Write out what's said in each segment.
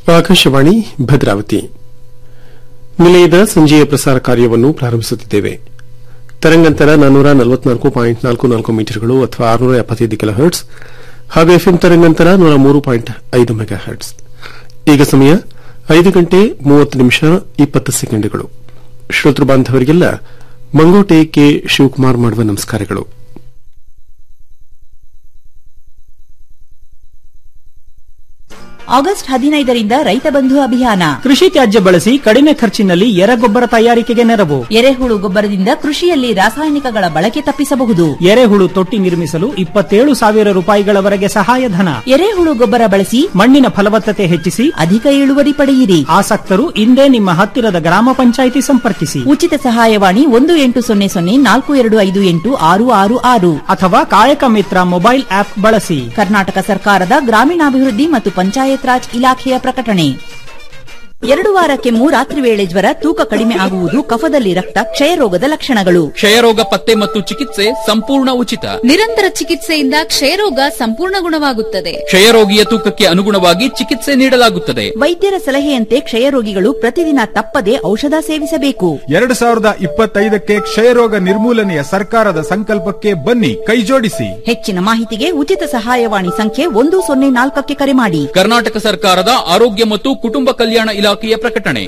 ಆಕಾಶವಾಣಿ ಭದ್ರಾವತಿ ನಿಲಯದ ಸಂಜೆಯ ಪ್ರಸಾರ ಕಾರ್ಯವನ್ನು ಪ್ರಾರಂಭಿಸುತ್ತಿದ್ದೇವೆ ತರಂಗಾಂತರ ನಾನ್ನೂರ ನಲವತ್ನಾಲ್ಕು ಪಾಯಿಂಟ್ ನಾಲ್ಕು ನಾಲ್ಕು ಮೀಟರ್ಗಳು ಅಥವಾ ಆರುನೂರ ಎಪ್ಪತ್ತೈದು ಕಿಲೋ ಹರ್ಟ್ಸ್ ಹಾಗೂ ಎಫ್ಎಂ ತರಂಗಾಂತರ ನೂರ ಮೂರು ಪಾಯಿಂಟ್ ಐದು ಮೆಗಾ ಹರ್ಟ್ಸ್ ಈಗ ಸಮಯ ಐದು ಗಂಟೆ ಮೂವತ್ತು ನಿಮಿಷ ಇಪ್ಪತ್ತು ಸೆಕೆಂಡ್ಗಳು ಶ್ರೋತೃ ಬಾಂಧವರಿಗೆಲ್ಲ ಮಂಗೋಟೆ ಕೆ ಶಿವಕುಮಾರ್ ಮಾಡುವ ನಮಸ್ಕಾರಗಳು ಆಗಸ್ಟ್ ಹದಿನೈದರಿಂದ ರೈತ ಬಂಧು ಅಭಿಯಾನ ಕೃಷಿ ತ್ಯಾಜ್ಯ ಬಳಸಿ ಕಡಿಮೆ ಖರ್ಚಿನಲ್ಲಿ ಎರೆಗೊಬ್ಬರ ತಯಾರಿಕೆಗೆ ನೆರವು ಎರೆಹುಳು ಗೊಬ್ಬರದಿಂದ ಕೃಷಿಯಲ್ಲಿ ರಾಸಾಯನಿಕಗಳ ಬಳಕೆ ತಪ್ಪಿಸಬಹುದು ಎರೆಹುಳು ತೊಟ್ಟಿ ನಿರ್ಮಿಸಲು ಇಪ್ಪತ್ತೇಳು ಸಾವಿರ ರೂಪಾಯಿಗಳವರೆಗೆ ಸಹಾಯಧನ ಎರೆಹುಳು ಗೊಬ್ಬರ ಬಳಸಿ ಮಣ್ಣಿನ ಫಲವತ್ತತೆ ಹೆಚ್ಚಿಸಿ ಅಧಿಕ ಇಳುವರಿ ಪಡೆಯಿರಿ ಆಸಕ್ತರು ಇಂದೇ ನಿಮ್ಮ ಹತ್ತಿರದ ಗ್ರಾಮ ಪಂಚಾಯಿತಿ ಸಂಪರ್ಕಿಸಿ ಉಚಿತ ಸಹಾಯವಾಣಿ ಒಂದು ಎಂಟು ಸೊನ್ನೆ ಸೊನ್ನೆ ನಾಲ್ಕು ಎರಡು ಐದು ಎಂಟು ಆರು ಆರು ಆರು ಅಥವಾ ಕಾಯಕ ಮಿತ್ರ ಮೊಬೈಲ್ ಆಪ್ ಬಳಸಿ ಕರ್ನಾಟಕ ಸರ್ಕಾರದ ಗ್ರಾಮೀಣಾಭಿವೃದ್ಧಿ ಮತ್ತು ಪಂಚಾಯತ್ ರಾಜ್ ಇಲಾಖೆಯ ಪ್ರಕಟಣೆ ಎರಡು ವಾರಕ್ಕೆ ರಾತ್ರಿ ವೇಳೆ ಜ್ವರ ತೂಕ ಕಡಿಮೆ ಆಗುವುದು ಕಫದಲ್ಲಿ ರಕ್ತ ಕ್ಷಯರೋಗದ ಲಕ್ಷಣಗಳು ಕ್ಷಯರೋಗ ಪತ್ತೆ ಮತ್ತು ಚಿಕಿತ್ಸೆ ಸಂಪೂರ್ಣ ಉಚಿತ ನಿರಂತರ ಚಿಕಿತ್ಸೆಯಿಂದ ಕ್ಷಯರೋಗ ಸಂಪೂರ್ಣ ಗುಣವಾಗುತ್ತದೆ ಕ್ಷಯರೋಗಿಯ ತೂಕಕ್ಕೆ ಅನುಗುಣವಾಗಿ ಚಿಕಿತ್ಸೆ ನೀಡಲಾಗುತ್ತದೆ ವೈದ್ಯರ ಸಲಹೆಯಂತೆ ಕ್ಷಯರೋಗಿಗಳು ಪ್ರತಿದಿನ ತಪ್ಪದೆ ಔಷಧ ಸೇವಿಸಬೇಕು ಎರಡು ಸಾವಿರದ ಇಪ್ಪತ್ತೈದಕ್ಕೆ ಕ್ಷಯರೋಗ ನಿರ್ಮೂಲನೆಯ ಸರ್ಕಾರದ ಸಂಕಲ್ಪಕ್ಕೆ ಬನ್ನಿ ಕೈಜೋಡಿಸಿ ಹೆಚ್ಚಿನ ಮಾಹಿತಿಗೆ ಉಚಿತ ಸಹಾಯವಾಣಿ ಸಂಖ್ಯೆ ಒಂದು ಸೊನ್ನೆ ನಾಲ್ಕಕ್ಕೆ ಕರೆ ಮಾಡಿ ಕರ್ನಾಟಕ ಸರ್ಕಾರದ ಆರೋಗ್ಯ ಮತ್ತು ಕುಟುಂಬ ಕಲ್ಯಾಣ ಇಲಾಖೆಯ ಪ್ರಕಟಣೆ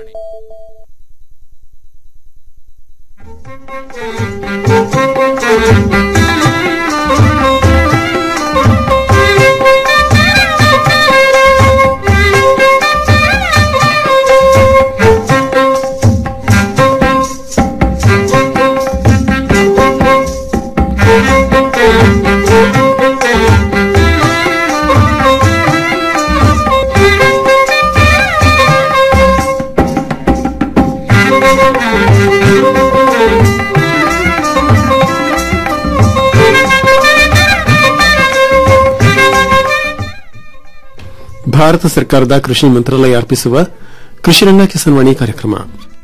ಭಾರತ ಸರ್ಕಾರದ ಕೃಷಿ ಮಂತ್ರಾಲಯ ಅರ್ಪಿಸುವ ಕೃಷಿರಂಗ ಕಿಸಾನ್ವಾಣಿ ಕಾರ್ಯಕ್ರಮ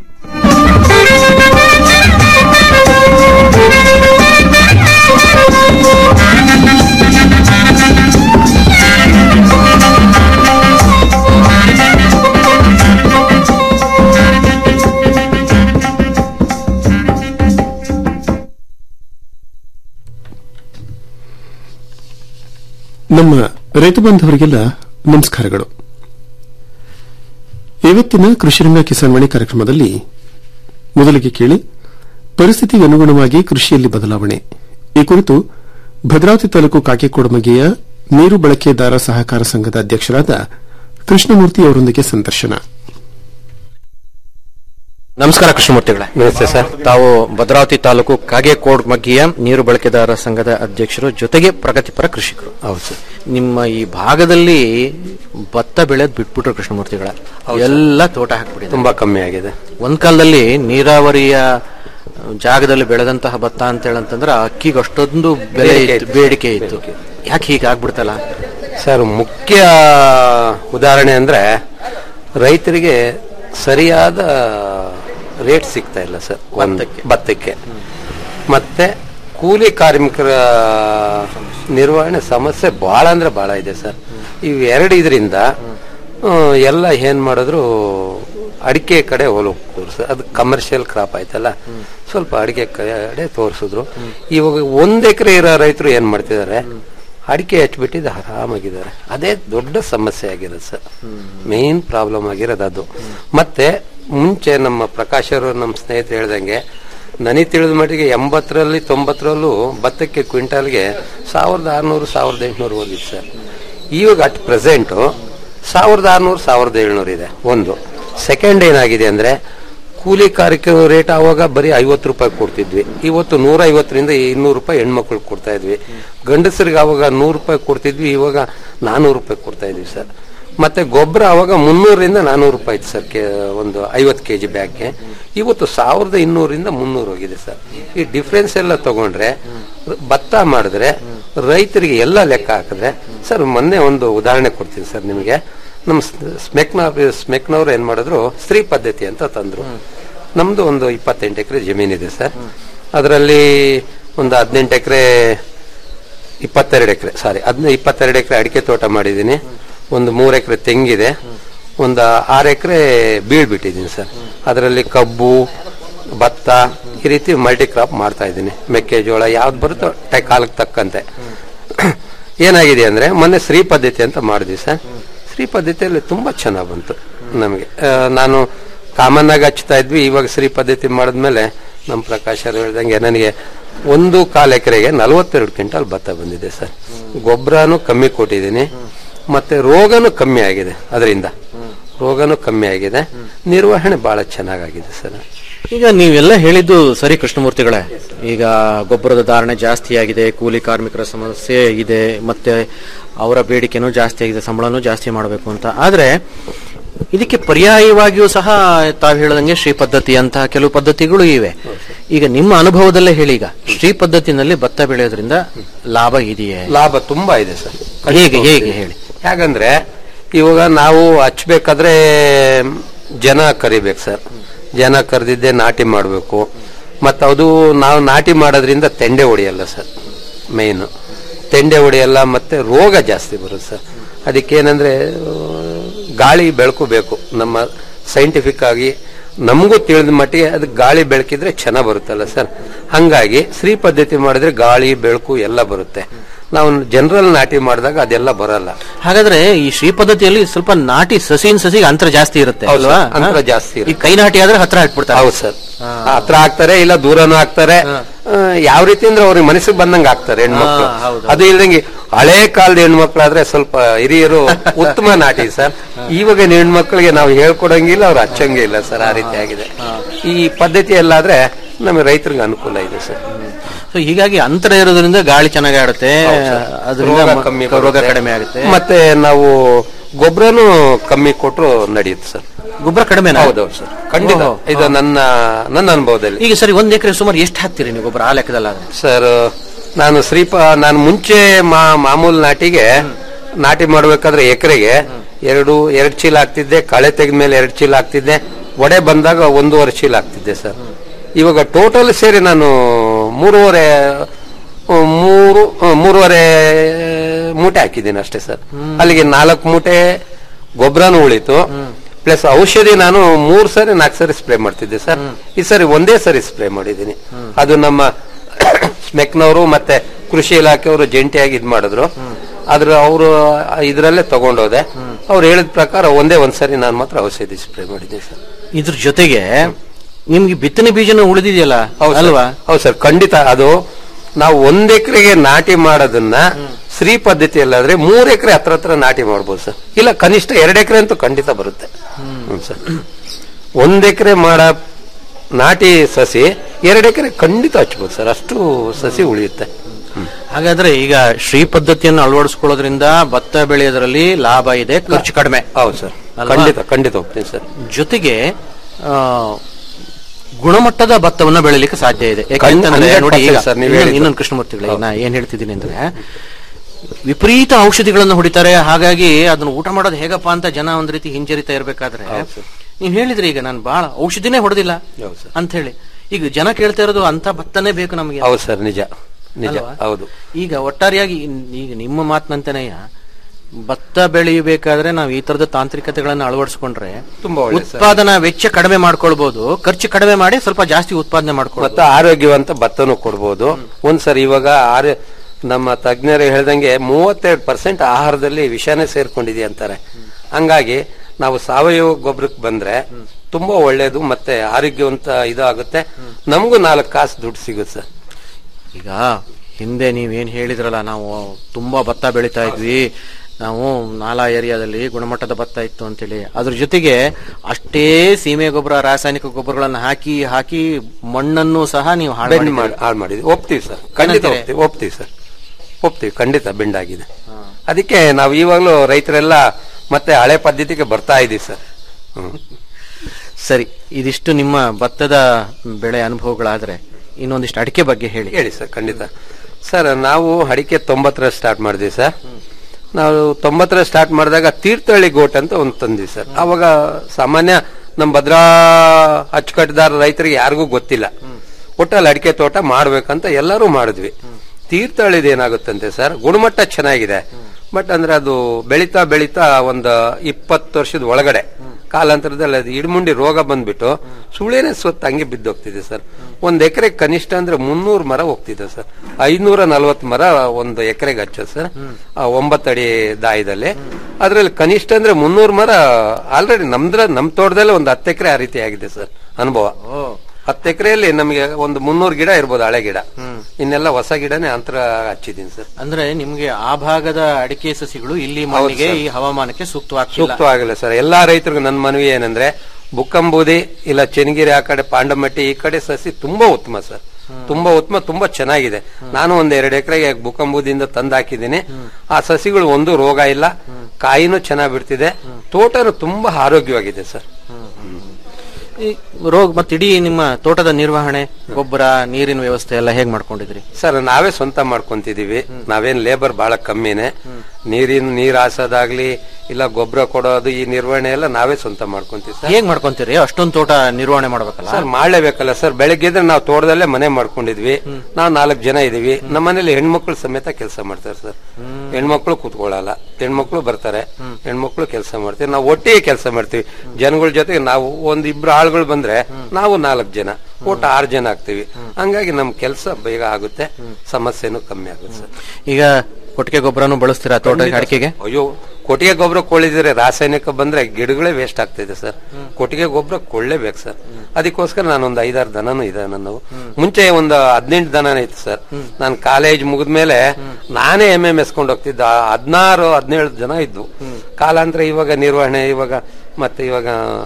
ನಮ್ಮ ರೈತ ಬಾಂಧವರಿಗೆಲ್ಲ ನಮಸ್ಕಾರಗಳು ಇವತ್ತಿನ ಕೃಷಿರಂಗ ಕಿಸಾನ್ವಾಣಿ ಕಾರ್ಯಕ್ರಮದಲ್ಲಿ ಮೊದಲಿಗೆ ಕೇಳಿ ಪರಿಸ್ಥಿತಿಗೆ ಅನುಗುಣವಾಗಿ ಕೃಷಿಯಲ್ಲಿ ಬದಲಾವಣೆ ಈ ಕುರಿತು ಭದ್ರಾವತಿ ತಾಲೂಕು ಕಾಕೆಕೋಡಮಗೆಯ ನೀರು ಬಳಕೆದಾರ ಸಹಕಾರ ಸಂಘದ ಅಧ್ಯಕ್ಷರಾದ ಕೃಷ್ಣಮೂರ್ತಿ ಅವರೊಂದಿಗೆ ಸಂದರ್ಶನ ನಮಸ್ಕಾರ ಕೃಷ್ಣಮೂರ್ತಿಗಳೇ ನಮಸ್ತೆ ಸರ್ ತಾವು ಭದ್ರಾವತಿ ತಾಲೂಕು ಕಾಗೇಕೋಡ್ ಮಗ್ಗಿಯ ನೀರು ಬಳಕೆದಾರ ಸಂಘದ ಅಧ್ಯಕ್ಷರು ಜೊತೆಗೆ ಪ್ರಗತಿಪರ ಕೃಷಿಕರು ಹೌದು ಸರ್ ನಿಮ್ಮ ಈ ಭಾಗದಲ್ಲಿ ಭತ್ತ ಬೆಳೆದ್ ಬಿಟ್ಬಿಟ್ರು ಕೃಷ್ಣಮೂರ್ತಿಗಳ ಎಲ್ಲ ತೋಟ ಹಾಕ್ಬಿಡಿ ತುಂಬಾ ಕಮ್ಮಿ ಆಗಿದೆ ಒಂದ್ ಕಾಲದಲ್ಲಿ ನೀರಾವರಿಯ ಜಾಗದಲ್ಲಿ ಬೆಳೆದಂತಹ ಭತ್ತ ಅಂತ ಹೇಳಂತಂದ್ರೆ ಅಕ್ಕಿಗೆ ಅಷ್ಟೊಂದು ಬೆಲೆ ಬೇಡಿಕೆ ಇತ್ತು ಇತ್ತು. ಬೇಡಿಕೆ ಇತ್ತು ಯಾಕೆ ಹೀಗೆ ಆಗ್ಬಿಡ್ತಲ್ಲ ಸರ್ ಮುಖ್ಯ ಉದಾಹರಣೆ ಅಂದ್ರೆ ರೈತರಿಗೆ ಸರಿಯಾದ ರೇಟ್ ಸಿಗ್ತಾ ಇಲ್ಲ ಸರ್ ಒಂದು ಭತ್ತಕ್ಕೆ. ಭತ್ತಕ್ಕೆ ಮತ್ತೆ ಕೂಲಿ ಕಾರ್ಮಿಕರ ನಿರ್ವಹಣೆ ಸಮಸ್ಯೆ ಬಹಳ ಅಂದ್ರೆ ಬಹಳ ಇದೆ ಸರ್ ಇವು ಎರಡು ಇದರಿಂದ ಎಲ್ಲ ಏನ್ ಮಾಡಿದ್ರು ಅಡಿಕೆ ಕಡೆ ಹೋಗ್ತಾರೆ ಸರ್ ಅದು ಕಮರ್ಷಿಯಲ್ ಕ್ರಾಪ್ ಆಯ್ತಲ್ಲ ಸ್ವಲ್ಪ ಅಡಿಕೆ ಕಡೆ ತೋರಿಸಿದ್ರು ಇವಾಗ ಒಂದ್ ಎಕರೆ ಇರೋ ರೈತರು ಏನ್ ಮಾಡ್ತಿದ್ದಾರೆ ಅಡಿಕೆ ಹಚ್ಬಿಟ್ಟಿದ್ದು ಆರಾಮಾಗಿದ್ದಾರೆ ಅದೇ ದೊಡ್ಡ ಸಮಸ್ಯೆ ಆಗಿರೋದು ಸರ್ ಮೇನ್ ಪ್ರಾಬ್ಲಮ್ ಆಗಿರೋದು ಅದು ಮತ್ತೆ ಮುಂಚೆ ನಮ್ಮ ಪ್ರಕಾಶ್ ಅವರು ನಮ್ಮ ಸ್ನೇಹಿತರು ಹೇಳ್ದಂಗೆ ನನಗೆ ತಿಳಿದ ಮಟ್ಟಿಗೆ ಎಂಬತ್ತರಲ್ಲಿ ತೊಂಬತ್ತರಲ್ಲೂ ಭತ್ತಕ್ಕೆ ಕ್ವಿಂಟಾಲ್ಗೆ ಸಾವಿರದ ಆರ್ನೂರು ಸಾವಿರದ ಎಂಟುನೂರು ಹೋಗಿತ್ತು ಸರ್ ಇವಾಗ ಅಟ್ ಪ್ರೆಸೆಂಟು ಸಾವಿರದ ಆರ್ನೂರು ಸಾವಿರದ ಏಳ್ನೂರು ಇದೆ ಒಂದು ಸೆಕೆಂಡ್ ಏನಾಗಿದೆ ಅಂದ್ರೆ ಕೂಲಿ ಕಾರ್ಮಿಕರ ರೇಟ್ ಆವಾಗ ಬರೀ ಐವತ್ತು ರೂಪಾಯಿ ಕೊಡ್ತಿದ್ವಿ ಇವತ್ತು ನೂರ ಐವತ್ತರಿಂದ ಇನ್ನೂರು ರೂಪಾಯಿ ಹೆಣ್ಮಕ್ಳಿಗೆ ಕೊಡ್ತಾ ಇದ್ವಿ ಗಂಡಸರಿಗೆ ಅವಾಗ ನೂರು ರೂಪಾಯಿ ಕೊಡ್ತಿದ್ವಿ ಇವಾಗ ನಾನೂರು ರೂಪಾಯಿ ಕೊಡ್ತಾ ಇದ್ವಿ ಸರ್ ಮತ್ತೆ ಗೊಬ್ಬರ ಅವಾಗ ಮುನ್ನೂರರಿಂದ ನಾನೂರು ರೂಪಾಯಿ ಇತ್ತು ಸರ್ ಕೆ- ಒಂದು ಐವತ್ತು ಕೆಜಿ ಬ್ಯಾಗ್ಗೆ ಇವತ್ತು ಸಾವಿರದ ಇನ್ನೂರಿಂದ ಮುನ್ನೂರು ಹೋಗಿದೆ ಸರ್ ಈ ಡಿಫ್ರೆನ್ಸ್ ಎಲ್ಲ ತಗೊಂಡ್ರೆ ರ- ಭತ್ತ ಮಾಡಿದ್ರೆ ರೈತರಿಗೆ ಎಲ್ಲ ಲೆಕ್ಕ ಹಾಕಿದ್ರೆ ಸರ್ ಮೊನ್ನೆ ಒಂದು ಉದಾಹರಣೆ ಕೊಡ್ತೀನಿ ಸರ್ ನಿಮಗೆ ನಮ್ಮ ಸ್ಮೆಕ್ನ ಸ್ಮೆಕ್ನವ್ರು ಏನ್ ಮಾಡಿದ್ರು ಸ್ತ್ರೀ ಪದ್ಧತಿ ಅಂತ ತಂದ್ರು ನಮ್ದು ಒಂದು ಇಪ್ಪತ್ತೆಂಟು ಎಕರೆ ಜಮೀನಿದೆ ಸರ್ ಅದರಲ್ಲಿ ಒಂದು ಹದಿನೆಂಟು ಎಕರೆ ಇಪ್ಪತ್ತೆರಡು ಎಕರೆ ಸಾರಿ ಹದಿನ ಇಪ್ಪತ್ತೆರಡು ಎಕರೆ ಅಡಿಕೆ ತೋಟ ಮಾಡಿದ್ದೀನಿ ಒಂದು ಮೂರು ಎಕರೆ ತೆಂಗಿದೆ ಒಂದು ಆರು ಎಕರೆ ಬೀಳ್ ಬಿಟ್ಟಿದ್ದೀನಿ ಸರ್ ಅದರಲ್ಲಿ ಕಬ್ಬು ಭತ್ತ ಈ ರೀತಿ ಮಲ್ಟಿ ಕ್ರಾಪ್ ಮಾಡ್ತಾ ಇದ್ದೀನಿ ಮೆಕ್ಕೆಜೋಳ ಯಾವ್ದು ಬರುತ್ತೋ ಟೈ- ಕಾಲಕ್ಕೆ ತಕ್ಕಂತೆ ಏನಾಗಿದೆ ಅಂದ್ರೆ ಮೊನ್ನೆ ಶ್ರೀ ಪದ್ಧತಿ ಅಂತ ಮಾಡಿದ್ವಿ ಸರ್ ಶ್ರೀ ಪದ್ಧತಿಯಲ್ಲಿ ತುಂಬಾ ಚೆನ್ನಾಗಿ ಬಂತು ನಮಗೆ ಆ, ನಾನು ಕಾಮನ್ ಆಗಿ ಹಚ್ತಾ ಇದ್ವಿ ಇವಾಗ ಶ್ರೀ ಪದ್ಧತಿ ಮಾಡಿದ್ಮೇಲೆ ನಮ್ಮ ಪ್ರಕಾಶ್ ಅವ್ರು ಹೇಳ್ದಂಗೆ ನನಗೆ ಒಂದು ಕಾಲ್ ಎಕರೆಗೆ ನಲವತ್ತೆರಡು ಕ್ವಿಂಟಲ್ ಭತ್ತ ಬಂದಿದೆ ಸರ್ ಗೊಬ್ಬರನು ಕಮ್ಮಿ ಕೊಟ್ಟಿದ್ದೀನಿ ಮತ್ತೆ ರೋಗನು ಕಮ್ಮಿ ಆಗಿದೆ ಅದರಿಂದ ರೋಗನು ಕಮ್ಮಿ ಆಗಿದೆ ನಿರ್ವಹಣೆ ಬಹಳ ಚೆನ್ನಾಗಾಗಿದೆ ಸರ್ ಈಗ ನೀವೆಲ್ಲ ಹೇಳಿದ್ದು ಸರಿ ಕೃಷ್ಣಮೂರ್ತಿಗಳೇ ಈಗ ಗೊಬ್ಬರದ ಧಾರಣೆ ಜಾಸ್ತಿ ಆಗಿದೆ ಕೂಲಿ ಕಾರ್ಮಿಕರ ಸಮಸ್ಯೆ ಇದೆ ಮತ್ತೆ ಅವರ ಬೇಡಿಕೆನೂ ಜಾಸ್ತಿ ಆಗಿದೆ ಸಂಬಳನೂ ಜಾಸ್ತಿ ಮಾಡಬೇಕು ಅಂತ ಆದ್ರೆ ಇದಕ್ಕೆ ಪರ್ಯಾಯವಾಗಿಯೂ ಸಹ ತಾವು ಹೇಳದಂಗೆ ಶ್ರೀ ಪದ್ಧತಿ ಅಂತ ಕೆಲವು ಪದ್ಧತಿಗಳು ಇವೆ ಈಗ ನಿಮ್ಮ ಅನುಭವದಲ್ಲೇ ಹೇಳಿ ಈಗ ಶ್ರೀ ಪದ್ಧತಿನಲ್ಲಿ ಭತ್ತ ಬೆಳೆಯೋದ್ರಿಂದ ಲಾಭ ಇದೆಯೇ ಲಾಭ ತುಂಬಾ ಇದೆ ಸರ್ ಹೇಗೆ ಹೇಗೆ ಹೇಳಿ ಹೇಗಂದ್ರೆ ಇವಾಗ ನಾವು ಹಚ್ಬೇಕಾದ್ರೆ ಜನ ಕರಿಬೇಕು ಸರ್ ಜನ ಕರೆದಿದ್ದೆ ನಾಟಿ ಮಾಡಬೇಕು ಮತ್ತು ಅದು ನಾವು ನಾಟಿ ಮಾಡೋದ್ರಿಂದ ತೆಂಡೆ ಹೊಡೆಯಲ್ಲ ಸರ್ ಮೇಯ್ನು ತೆಂಡೆ ಹೊಡೆಯಲ್ಲ ಮತ್ತೆ ರೋಗ ಜಾಸ್ತಿ ಬರುತ್ತೆ ಸರ್ ಅದಕ್ಕೇನಂದ್ರೆ ಆ, ಗಾಳಿ ಬೆಳಕು ಬೇಕು ನಮ್ಮ ಸೈಂಟಿಫಿಕ್ ಆಗಿ ನಮಗೂ ತಿಳಿದ ಮಟ್ಟಿಗೆ ಅದು ಗಾಳಿ ಬೆಳಕಿದ್ರೆ ಚೆನ್ನಾಗಿ ಬರುತ್ತಲ್ಲ ಸರ್ ಹಂಗಾಗಿ ಶ್ರೀ ಪದ್ಧತಿ ಮಾಡಿದ್ರೆ ಗಾಳಿ ಬೆಳಕು ಎಲ್ಲ ಬರುತ್ತೆ ನಾವು ಜನರಲ್ ನಾಟಿ ಮಾಡಿದಾಗ ಅದೆಲ್ಲ ಬರಲ್ಲ ಹಾಗಾದ್ರೆ ಈ ಶ್ರೀ ಪದ್ಧತಿಯಲ್ಲಿ ಸ್ವಲ್ಪ ನಾಟಿ ಸಸಿನ್ ಸಸಿಗೆ ಅಂತರ ಜಾಸ್ತಿ ಇರುತ್ತೆ ಹೌದು ಅಲ್ವಾ ಸರ್, ಅಂತರ ಜಾಸ್ತಿ ಇರುತ್ತೆ. ಈ ಕೈ ನಾಟಿ ಆದ್ರೆ ಹತ್ರ ಹಾಕ್ಬಿಡ್ತಾರೆ ಹೌದು ಸರ್ ಹತ್ರ ಹಾಕ್ತಾರೆ ಇಲ್ಲ ದೂರನೂ ಹಾಕ್ತಾರೆ ಆ, ಯಾವ ರೀತಿ ಅಂದ್ರೆ ಅವ್ರಿಗೆ ಮನಸ್ಸಿಗೆ ಬಂದಂಗ ಹಾಕ್ತಾರೆ ಹೆಣ್ಮಕ್ಳು ಹಾ, ಹೌದು. ಅದು ಇಲ್ದಂಗೆ ಹಳೆ ಕಾಲದ ಹೆಣ್ಮಕ್ಳಾದ್ರೆ ಸ್ವಲ್ಪ ಹಿರಿಯರು ಉತ್ತಮ ನಾಟಿ ಸರ್ ಇವಾಗಿನ ಹೆಣ್ಮಕ್ಳಿಗೆ ನಾವು ಹೇಳ್ಕೊಡಂಗಿಲ್ಲ ಅವ್ರು ಹಚ್ಚಂಗೆ ಇಲ್ಲ ಸರ್ ಆ ರೀತಿ ಆಗಿದೆ ಈ ಪದ್ಧತಿ ಎಲ್ಲಾದ್ರೆ ನಮಗೆ ರೈತರಿಗೆ ಅನುಕೂಲ ಇದೆ ಸರ್ ಸೊ ಹೀಗಾಗಿ ಅಂತರ ಇರೋದ್ರಿಂದ ಗಾಳಿ ಚೆನ್ನಾಗಿ ಆಡುತ್ತೆ ಹೌದು ಸರ್. ಅದರಿಂದ ರೋಗ ಮ- ಕಮ್ಮಿ ರೋಗ ಬರುತ್ತೆ. ಕಡಿಮೆ ಆಗುತ್ತೆ ಮತ್ತೆ ನಾವು ಗೊಬ್ಬರನು ಕಮ್ಮಿ ಕೊಟ್ರು ನಡೆಯುತ್ತೆ ಸರ್ ಗೊಬ್ಬರ ಕಡಿಮೆ ಹೌದೌದು ಸರ್ ಖಂಡಿತ ಓಹೋ, ಇದು ನನ್ನ ನನ್ನ ಅನುಭವದಲ್ಲಿ ಈಗ ಸರಿ ಒಂದ್ ಎಕರೆ ಸುಮಾರು ಎಷ್ಟು ಹಾಕ್ತೀರಿ ನೀವು ಗೊಬ್ಬರ ಆ ಲೆಕ್ಕದಲ್ಲಾದ್ರೆ ಸರ್ ನಾನು ಶ್ರೀಪ ನಾನು ಮುಂಚೆ ಮಾ ಮಾಮೂಲು ನಾಟಿಗೆ ನಾಟಿ ಮಾಡ್ಬೇಕಾದ್ರೆ ಎಕರೆಗೆ ಎರಡು ಎರಡು ಚೀಲ ಹಾಕ್ತಿದ್ದೆ ಕಳೆ ತೆಗೆದ ಮೇಲೆ ಎರಡು ಚೀಲ ಹಾಕ್ತಿದ್ದೆ ಒಡೆ ಬಂದಾಗ ಒಂದೂವರೆ ಚೀಲ ಹಾಕ್ತಿದ್ದೆ ಸರ್ ಇವಾಗ ಟೋಟಲ್ ಸೇರಿ ನಾನು ಮೂರುವರೆ ಆ, ಮೂರು ಆ, ಮೂರುವರೆ ಮೂಟೆ ಹಾಕಿದ್ದೀನಿ ಅಷ್ಟೇ ಸರ್ ಅಲ್ಲಿಗೆ ನಾಲ್ಕು ಮೂಟೆ ಗೊಬ್ಬರನೂ ಉಳಿತು ಪ್ಲಸ್ ಔಷಧಿ ನಾನು ಮೂರ್ ಸರಿ ನಾಲ್ಕು ಸರಿ ಸ್ಪ್ರೇ ಮಾಡ್ತಿದ್ದೆ ಸರ್ ಈ ಸರಿ ಒಂದೇ ಸರಿ ಸ್ಪ್ರೇ ಮಾಡಿದ್ದೀನಿ ಅದು ನಮ್ಮ ಸ್ಮೆಕ್ನವರು ಮತ್ತೆ ಕೃಷಿ ಇಲಾಖೆಯವರು ಜಂಟಿಯಾಗಿ ಇದ್ ಮಾಡಿದ್ರು ಅದ್ರ ಅವರು ಇದರಲ್ಲೇ ತಗೊಂಡೋದೆ ಅವ್ರು ಹೇಳಿದ ಪ್ರಕಾರ ಒಂದೇ ಒಂದ್ಸರಿ ನಾನು ಮಾತ್ರ ಔಷಧಿ ಸ್ಪ್ರೇ ಮಾಡಿದ್ದೀನಿ ಸರ್ ಇದ್ರ ಜೊತೆಗೆ ನಿಮ್ಗೆ ಬಿತ್ತನೆ ಬೀಜನ ಉಳಿದಿದೆಯಲ್ಲ ಹೌದು ಸರ್. ಅಲ್ವಾ ಹೌದು ಸರ್ ಖಂಡಿತ ಅದು ನಾವು ಒಂದ್ ಎಕರೆಗೆ ನಾಟಿ ಮಾಡೋದನ್ನ ಶ್ರೀ ಪದ್ಧತಿಯಲ್ಲಾದ್ರೆ ಮೂರ್ ಎಕರೆ ಹತ್ರ ಹತ್ರ ನಾಟಿ ಮಾಡ್ಬೋದು ಸರ್ ಇಲ್ಲ ಕನಿಷ್ಠ ಎರಡ್ ಎಕರೆ ಅಂತೂ ಖಂಡಿತ ಬರುತ್ತೆ ಹ್ಮ್ ಸರ್ ಒಂದ್ ಎಕರೆ ಮಾಡ ನಾಟಿ ಸಸಿ ಎರಡ್ ಎಕರೆ ಖಂಡಿತ ಹಚ್ಬೋದು ಸರ್ ಅಷ್ಟು ಸಸಿ ಉಳಿಯುತ್ತೆ ಹಾಗಾದ್ರೆ ಈಗ ಶ್ರೀ ಪದ್ಧತಿಯನ್ನು ಅಳವಡಿಸ್ಕೊಳ್ಳೋದ್ರಿಂದ ಭತ್ತ ಬೆಳೆಯೋದ್ರಲ್ಲಿ ಲಾಭ ಇದೆ ಖರ್ಚು ಕಡಿಮೆ ಹೌದು ಸರ್ ಅಲ್ವಾ? ಖಂಡಿತ ಖಂಡಿತ ಹೋಗ್ತೀನಿ ಸರ್ ಜೊತೆಗೆ ಆ, ಗುಣಮಟ್ಟದ ಭತ್ತವನ್ನ ಬೆಳಿಲಿಕ್ಕೆ ಸಾಧ್ಯ ಇದೆ ಯಾಕಂತಂದ್ರೆ 100% ನೋಡಿ ಈಗ ಸರ್, ನೀವು ಇನ್ನೊಂದು- ಹೇಳಿದ್ದು. ಇನ್ನೊಂದು ಕೃಷ್ಣಮೂರ್ತಿಗಳೇ ನಾ ಏನ್ ಹೇಳ್ತಿದ್ದೀನಿ ಅಂದ್ರೆ ವಿಪರೀತ ಔಷಧಿಗಳನ್ನು ಹೊಡಿತಾರೆ ಹಾಗಾಗಿ ಅದನ್ನ ಊಟ ಮಾಡೋದು ಹೇಗಪ್ಪ ಅಂತ ಜನ ಒಂದ್ ರೀತಿ ಹಿಂಜರಿತಾ ಇರ್ಬೇಕಾದ್ರೆ ನೀವ್ ಹೇಳಿದ್ರಿ ಈಗ ನಾನು ಬಹಳ ಔಷಧಿನೇ ಹೊಡೆದಿಲ್ಲ ಹೌದು ಸರ್. ಅಂತ ಹೇಳಿ ಈಗ ಜನ ಕೇಳ್ತಾ ಇರೋದು ಅಂತ ಭತ್ತನೇ ಬೇಕು ನಮಗೆ ಹೌದು ಸರ್ ನಿಜ ನಿಜ ಅಲ್ವಾ? ಹೌದು ಈಗ ಒಟ್ಟಾರೆಯಾಗಿ ಇನ್- ಈಗ ನಿಮ್ಮ ಮಾತಿನಂತೆನೆಯ ಭತ್ತ ಬೆಳೆಯಬೇಕಾದ್ರೆ ನಾವು ಈ ತರದ ತಾಂತ್ರಿಕತೆಗಳನ್ನ ಅಳವಡಿಸ್ಕೊಂಡ್ರೆ ತುಂಬಾ ಒಳ್ಳೆ ಸರ್. ಉತ್ಪಾದನಾ ವೆಚ್ಚ ಕಡಿಮೆ ಮಾಡ್ಕೊಳ್ಬಹುದು ಖರ್ಚು ಕಡಿಮೆ ಮಾಡಿ ಸ್ವಲ್ಪ ಜಾಸ್ತಿ ಉತ್ಪಾದನೆ ಮಾಡ್ಕೊಳ್ಬಹುದು ಮತ್ತೆ ಆರೋಗ್ಯವಂತ ಭತ್ತನೂ ಕೊಡ್ಬೋದು ಒಂದ್ಸರಿ ಇವಾಗ ಆರ ನಮ್ಮ ತಜ್ಞರು ಹೇಳ್ದಂಗೆ ಮೂವತ್ತೆರಡು ಪರ್ಸೆಂಟ್ ಆಹಾರದಲ್ಲಿ ವಿಷಾನೇ ಸೇರ್ಕೊಂಡಿದೆ ಅಂತಾರೆ ಹಂಗಾಗಿ ನಾವು ಸಾವಯವ ಗೊಬ್ಬರಕ್ಕೆ ಬಂದ್ರೆ ತುಂಬಾ ಒಳ್ಳೇದು ಮತ್ತೆ ಆರೋಗ್ಯವಂತ ಇದು ಆಗುತ್ತೆ ನಮಗೂ ನಾಲ್ಕು ಕಾಸು ದುಡ್ಡು ಸಿಗುತ್ತೆ ಸರ್ ಈಗ ಹಿಂದೆ ನೀವೇನ್ ಹೇಳಿದ್ರಲ್ಲ ನಾವು ತುಂಬಾ ಭತ್ತ ಬೆಳಿತಾ ಇದ್ವಿ ನಾವು ನಾಲಾ ಏರಿಯಾದಲ್ಲಿ ಗುಣಮಟ್ಟದ ಭತ್ತ ಇತ್ತು ಅಂತೇಳಿ ಅದ್ರ ಜೊತೆಗೆ ಅಷ್ಟೇ ಸೀಮೆ ಗೊಬ್ಬರ ರಾಸಾಯನಿಕ ಗೊಬ್ಬರಗಳನ್ನ ಹಾಕಿ ಹಾಕಿ ಮಣ್ಣನ್ನು ಸಹ ನೀವು ಹಾಳು ಬೆಂಡ್ ಮಾಡಿದ್ದೀರಿ. ಮಾಡಿ ಹಾಳು ಮಾಡಿದ್ವಿ ಒಪ್ತೀವಿ ಸರ್ ಖಂಡಿತ ಏನಂತೀರಿ? ಒಪ್ತೀವಿ ಒಪ್ತೀವಿ ಸರ್ ಒಪ್ತೀವಿ ಖಂಡಿತ ಬೆಂಡ್ ಆಗಿದೆ ಅದಕ್ಕೆ ನಾವು ಇವಾಗಲೂ ರೈತರೆಲ್ಲ ಮತ್ತೆ ಹಳೆ ಪದ್ಧತಿಗೆ ಬರ್ತಾ ಇದೀವಿ ಸರ್ ಹ್ಮ್ ಸರಿ ಇದಿಷ್ಟು ನಿಮ್ಮ ಭತ್ತದ ಬೆಳೆ ಅನುಭವಗಳಾದ್ರೆ ಇನ್ನೊಂದಿಷ್ಟು ಅಡಿಕೆ ಬಗ್ಗೆ ಹೇಳಿ ಹೇಳಿ ಸರ್ ಖಂಡಿತ ಸರ್ ನಾವು ಅಡಿಕೆ ತೊಂಬತ್ತರ ಸ್ಟಾರ್ಟ್ ಮಾಡಿದ್ವಿ ಸರ್ ನಾವು ತೊಂಬತ್ತರ ಸ್ಟಾರ್ಟ್ ಮಾಡಿದಾಗ ತೀರ್ಥಹಳ್ಳಿ ಗೋಟ್ ಅಂತ ಒಂದು ತಂದ್ವಿ ಸರ್ ಅವಾಗ ಸಾಮಾನ್ಯ ನಮ್ಮ ಭದ್ರಾ ಅಚ್ಚುಕಟ್ಟುದಾರ ರೈತರಿಗೆ ಯಾರಿಗೂ ಗೊತ್ತಿಲ್ಲ ಒಟ್ಟಲ್ಲಿ ಅಡಿಕೆ ತೋಟ ಮಾಡ್ಬೇಕಂತ ಎಲ್ಲರೂ ಮಾಡಿದ್ವಿ ತೀರ್ಥಹಳ್ಳಿದು ಏನಾಗುತ್ತಂತೆ ಸರ್ ಗುಣಮಟ್ಟ ಚೆನ್ನಾಗಿದೆ ಬಟ್ ಅಂದ್ರೆ ಅದು ಬೆಳೀತಾ ಬೆಳೀತಾ ಒಂದು ಇಪ್ಪತ್ತು ವರ್ಷದ ಒಳಗಡೆ ಕಾಲಾಂತರದಲ್ಲಿ ಅದು ಇಡ್ಮುಂಡಿ ರೋಗ ಬಂದ್ಬಿಟ್ಟು ಸುಳಿನೇ ಸ್ವತ್ತು ಹಂಗೆ ಬಿದ್ದೋಗ್ತಿದೆ ಸರ್ ಒಂದ್ ಎಕರೆ ಕನಿಷ್ಠ ಅಂದ್ರೆ ಮುನ್ನೂರು ಮರ ಹೋಗ್ತಿದೆ ಸರ್ ಐನೂರ ನಲ್ವತ್ತು ಮರ ಒಂದು ಎಕರೆಗೆ ಹಚ್ಚೋದು ಸರ್ ಆ ಒಂಬತ್ತಡಿ ದಾಯದಲ್ಲಿ ಅದ್ರಲ್ಲಿ ಕನಿಷ್ಠ ಅಂದ್ರೆ ಮುನ್ನೂರು ಮರ ಆಲ್ರೆಡಿ ನಮ್ದ್ರ ನಮ್ ತೋಟದಲ್ಲೇ ಒಂದು ಹತ್ತು ಎಕರೆ ಆ ರೀತಿ ಆಗಿದೆ ಸರ್ ಅನುಭವ ಹತ್ತು ಎಕರೆಯಲ್ಲಿ ನಮಗೆ ಒಂದು ಮುನ್ನೂರು ಗಿಡ ಇರ್ಬೋದು ಹಳೆ ಗಿಡ ಇನ್ನೆಲ್ಲ ಹೊಸ ಗಿಡನೇ ಅಂತರ ಹಚ್ಚಿದೀನಿ ಸರ್ ಅಂದ್ರೆ ನಿಮ್ಗೆ ಆ ಭಾಗದ ಅಡಿಕೆ ಸಸಿಗಳು ಇಲ್ಲಿ ಮಣ್ಣಿಗೆ ಈ ಹವಾಮಾನಕ್ಕೆ ಸೂಕ್ತವಾಗ್ತಿಲ್ಲ ಸೂಕ್ತವಾಗಿಲ್ಲ ಸರ್ ಎಲ್ಲಾ ರೈತರಿಗೂ ನನ್ನ ಮನವಿ ಏನಂದ್ರೆ ಬುಕ್ಕಂಬೂದಿ ಇಲ್ಲ ಚೆನ್ನಗಿರಿ ಆ ಕಡೆ ಪಾಂಡಮಟ್ಟಿ ಈ ಕಡೆ ಸಸಿ ತುಂಬಾ ಉತ್ತಮ ಸರ್ ತುಂಬಾ ಉತ್ತಮ ತುಂಬಾ ಚೆನ್ನಾಗಿದೆ ನಾನು ಒಂದ್ ಎರಡು ಎಕರೆಗೆ ಬುಕ್ಕಂಬೂದಿಯಿಂದ ತಂದು ಹಾಕಿದ್ದೀನಿ ಆ ಸಸಿಗಳು ಒಂದು ರೋಗ ಇಲ್ಲ ಕಾಯಿನೂ ಚೆನ್ನಾಗಿ ಬಿಡ್ತಿದೆ ತೋಟನು ತುಂಬಾ ಆರೋಗ್ಯವಾಗಿದೆ ಸರ್ ಈ ರೋಗ ಮತ್ತೆ ಇಡೀ ನಿಮ್ಮ ತೋಟದ ನಿರ್ವಹಣೆ ಗೊಬ್ಬರ ನೀರಿನ ವ್ಯವಸ್ಥೆ ಎಲ್ಲ ಹೇಗ್ ಮಾಡ್ಕೊಂಡಿದ್ರಿ ಸರ್ ನಾವೇ ಸ್ವಂತ ಮಾಡ್ಕೊಂತಿದೀವಿ ನಾವೇನ್ ಲೇಬರ್ ಬಹಳ ಕಮ್ಮಿನೇ ನೀರಿನ ನೀರ್ ಹಾಸೋದಾಗ್ಲಿ ಇಲ್ಲ ಗೊಬ್ಬರ ಕೊಡೋದು ಈ ನಿರ್ವಹಣೆ ಎಲ್ಲ ನಾವೇ ಸ್ವಂತ ಮಾಡ್ಕೊಂತೀವಿ ಸರ್ ಹೇಗ್ ಮಾಡ್ಕೊಂತೀರಿ ಅಷ್ಟೊಂದ್ ತೋಟ ನಿರ್ವಹಣೆ ಮಾಡ್ಬೇಕಲ್ಲ ಸರ್ ಮಾಡ್ಲೇಬೇಕಲ್ಲ ಸರ್ ಬೆಳಗ್ಗೆ ಎದ್ರೆ ನಾವು ತೋಟದಲ್ಲೇ ಮನೆ ಮಾಡ್ಕೊಂಡಿದ್ವಿ ನಾವು ನಾಲ್ಕು ಜನ ಇದೀವಿ ನಮ್ಮ ಮನೇಲಿ ಹೆಣ್ಮಕ್ಳು ಸಮೇತ ಕೆಲಸ ಮಾಡ್ತಾರೆ ಸರ್ ಹೆಣ್ಮಕ್ಳು ಕೂತ್ಕೊಳ್ಳಲ್ಲ ಹೆಣ್ಮಕ್ಳು ಬರ್ತಾರೆ ಹೆಣ್ಮಕ್ಳು ಕೆಲಸ ಮಾಡ್ತೀವಿ ನಾವು ಒಟ್ಟಿಗೆ ಕೆಲಸ ಮಾಡ್ತೀವಿ ಜನಗಳ ಜೊತೆಗೆ ನಾವು ಒಂದ್ ಇಬ್ರು ಆಳುಗಳು ಬಂದ್ರೆ ನಾವು ನಾಲ್ಕು ಜನ ಒಟ್ಟು ಆರು ಜನ ಆಗ್ತೀವಿ ಹಂಗಾಗಿ ನಮ್ ಕೆಲಸ ಬೇಗ ಆಗುತ್ತೆ ಸಮಸ್ಯೆನೂ ಕಮ್ಮಿ ಆಗುತ್ತೆ ಸರ್ ಈಗ ಕೊಟ್ಟಿಗೆ ಗೊಬ್ಬರನು ಬಳಸ್ತೀರಾ ತೋಟ ಅಡಿಕೆಗೆ ಅಯ್ಯೋ ಕೊಟ್ಟಿಗೆ ಗೊಬ್ಬರ ಕೊಳ್ಳಿದ್ರೆ ರಾಸಾಯನಿಕ ಬಂದ್ರೆ ಗಿಡಗಳೇ ವೇಸ್ಟ್ ಆಗ್ತಿದೆ ಸರ್ ಕೊಟ್ಟಿಗೆ ಗೊಬ್ಬರ ಕೊಳ್ಳೇಬೇಕು ಸರ್ ಅದಕ್ಕೋಸ್ಕರ ನಾನೊಂದು ಐದಾರು ದನನೂ ಇದೆ ನನ್ನವು ಮುಂಚೆ ಒಂದು ಹದಿನೆಂಟು ದನ ಇತ್ತು ಸರ್ ನಾನು ಕಾಲೇಜ್ ಮುಗಿದ್ಮೇಲೆ ನಾನೇ ಎಮ್ಮೆ ಮೆಸ್ಕೊಂಡು ಹೋಗ್ತಿದ್ದ ಹದಿನಾರು ಹದಿನೇಳು ಜನ ಇದ್ವು ಕಾಲಾಂತರ ಇವಾಗ ನಿರ್ವಹಣೆ ಇವಾಗ ಮತ್ತೆ ಇವಾಗ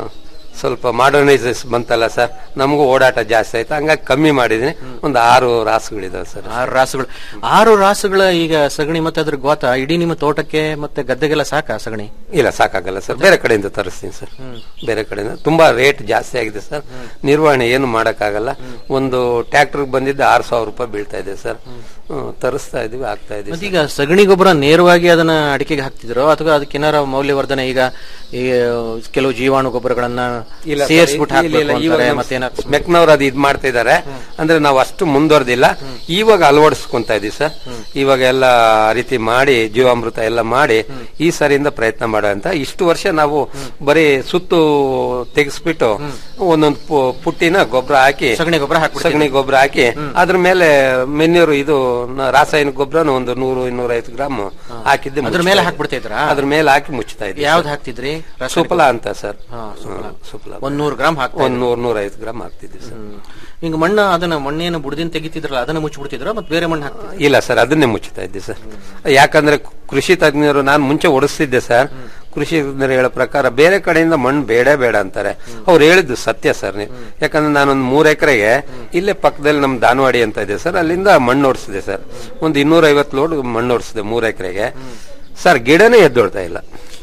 ಸ್ವಲ್ಪ ಮಾಡರ್ನೈಸೇಸ್ ಬಂತಲ್ಲ ಸರ್ ನಮಗೂ ಓಡಾಟ ಜಾಸ್ತಿ ಆಯ್ತು ಹಂಗಾಗಿ ಕಮ್ಮಿ ಮಾಡಿದೀನಿ ಒಂದು ಆರು ರಾಸುಗಳಿದಾವೆ ಸರ್ ಆರು ರಾಸುಗಳು ಆರು ರಾಸುಗಳ ಈಗ ಸಗಣಿ ಮತ್ತೆ ಅದ್ರ ಗೋತ ಇಡೀ ನಿಮ್ಮ ತೋಟಕ್ಕೆ ಮತ್ತೆ ಗದ್ದೆಗೆಲ್ಲ ಸಾಕ ಸಗಣಿ ಇಲ್ಲ ಸಾಕಾಗಲ್ಲ ಸರ್ ಬೇರೆ ಕಡೆಯಿಂದ ತರಿಸ್ತೀನಿ ಸರ್ ಬೇರೆ ಕಡೆಯಿಂದ ತುಂಬಾ ರೇಟ್ ಜಾಸ್ತಿ ಆಗಿದೆ ಸರ್ ನಿರ್ವಹಣೆ ಏನು ಮಾಡಕ್ಕಾಗಲ್ಲ ಒಂದು ಟ್ರ್ಯಾಕ್ಟರ್ ಬಂದಿದ್ದ ಆರು ಸಾವಿರ ರೂಪಾಯಿ ಬೀಳ್ತಾ ಇದೆ ಸರ್ ಹ್ಮ್, ತರಿಸ್ತಾ ಇದೀವಿ ಆಗ್ತಾ ಇದೀವಿ ಮತ್ತೆ ಈಗ ಸಗಣಿ ಗೊಬ್ಬರ ನೇರವಾಗಿ ಅದನ್ನ ಅಡಿಕೆಗೆ ಹಾಕ್ತಿದ್ರು ಅಥವಾ ಅದಕ್ಕೆ ಏನಾರ ಮೌಲ್ಯವರ್ಧನೆ ಈಗ ಈ ಕೆಲವು ಜೀವಾಣು ಗೊಬ್ಬರಗಳನ್ನ ಇಲ್ಲ ಸರ್, ಸೇರಿಸ್ಬಿಟ್ಟು ಇಲ್ಲ, ಇಲ್ಲ, ಹಾಕ್ಬೇಕು ಇವಾಗ ಅಂತಾರೆ ನಮ್ಮ ಮತ್ತೆ ಏನಾದ್ರು ಮೆಕ್ನವ್ರು ಅದು ಇದ್ ಮಾಡ್ತಾ ಇದಾರೆ ಅಂದ್ರೆ ನಾವು ಅಷ್ಟು ಮುಂದುವರೆದಿಲ್ಲ ಇವಾಗ ಅಳವಡಿಸ್ಕೊಂತ ಇದೀವಿ ಸರ್ ಇವಾಗ ಎಲ್ಲ ಆ ರೀತಿ ಮಾಡಿ ಜೀವಾಮೃತ ಎಲ್ಲ ಮಾಡಿ ಈ ಸರಿಯಿಂದ ಪ್ರಯತ್ನ ಮಾಡೋ ಅಂತ ಇಷ್ಟು ವರ್ಷ ನಾವು ಬರೀ ಸುತ್ತು ತೆಗೆಸ್ಬಿಟ್ಟು ಒಂದೊಂದು ಪು- ಪುಟ್ಟಿನ ಗೊಬ್ಬರ ಹಾಕಿ ಸಗಣಿ ಗೊಬ್ಬರ ಹಾಕ್ಬಿಡ್ತೀವಿ ಸಗಣಿ ಗೊಬ್ಬರ ಹಾಕಿ ಅದ್ರ ಮೇಲೆ ಮೆನ್ಯೂರು ಇದು ನ- ರಾಸಾಯನಿಕ ಗೊಬ್ಬರನು ಒಂದು ನೂರು ಇನ್ನೂರೈವತ್ತು ಗ್ರಾಮ್ ಹಾಕಿದ್ದೆ ಅದ್ರ ಮುಚ್ತಾ ಮೇಲೆ ಇದ್ದೆ. ಹಾಕ್ಬಿಡ್ತಾ ಇದ್ರಾ? ಅದ್ರ ಮೇಲೆ ಹಾಕಿ ಮುಚ್ತಾ ಇದ್ದೆ ಯಾವ್ದು ಹಾಕ್ತಿದ್ರಿ ರಾಸಾಯನಿಕ ಸುಫಲ ಅಂತ ಸರ್ ಹಾ, ಸುಫಲ. ಹ್ಮ್, ಸುಫಲ ಒಂದ್ ನೂರು ಗ್ರಾಮ್ ಹಾಕ್ತಾ ಒಂದ್ ನೂರ್ ನೂರೈವತ್ತು ಗ್ರಾಮ್ ಹಾಕ್ತಿದ್ವಿ ಸರ್ ಈಗ ಮಣ್ಣ ಅದನ್ನ ಮಣ್ಣೇನು ಬುಡದಿಂದ ತೆಗಿತಿದ್ರಲ್ಲ ಅದನ್ನ ಮುಚ್ಚಿಬಿಡ್ತಿದ್ರ ಮತ್ತೆ ಬೇರೆ ಮಣ್ಣು ಹಾಕ್ತಿದ್ರು ಇಲ್ಲ ಸರ್ ಅದನ್ನೇ ಮುಚ್ಚುತ್ತಾ ಇದ್ದೆ ಸರ್ ಯಾಕಂದ್ರೆ ಕೃಷಿ ತಜ್ಞರು ನಾನು ಮುಂಚೆ ಓಡಿಸ್ತಿದ್ದೆ ಸರ್ ಕೃಷಿ ತಜ್ಞರು ಹೇಳೋ ಪ್ರಕಾರ ಬೇರೆ ಕಡೆಯಿಂದ ಮಣ್ಣು ಬೇಡ ಬೇಡ ಅಂತಾರೆ ಅವ್ರು ಹೇಳಿದ್ದು ಸತ್ಯ ಸರ್ ನೀವು ಯಾಕಂದ್ರೆ ನಾನೊಂದು ಮೂರ್ ಎಕರೆಗೆ ಇಲ್ಲೇ ಪಕ್ಕದಲ್ಲಿ ನಮ್ ದಾನವಾಡಿ ಅಂತ ಇದೆ ಸರ್ ಅಲ್ಲಿಂದ ಮಣ್ಣು ಓಡಿಸಿದೆ ಸರ್ ಒಂದು ಇನ್ನೂರ ಐವತ್ತು ಲೋಡ್ ಮಣ್ಣು ಓಡಿಸಿದೆ ಮೂರ್ ಎಕರೆಗೆ ಸರ್ ಗಿಡನೇ ಎದ್ದೊಳ್ತಾ ಇಲ್ಲ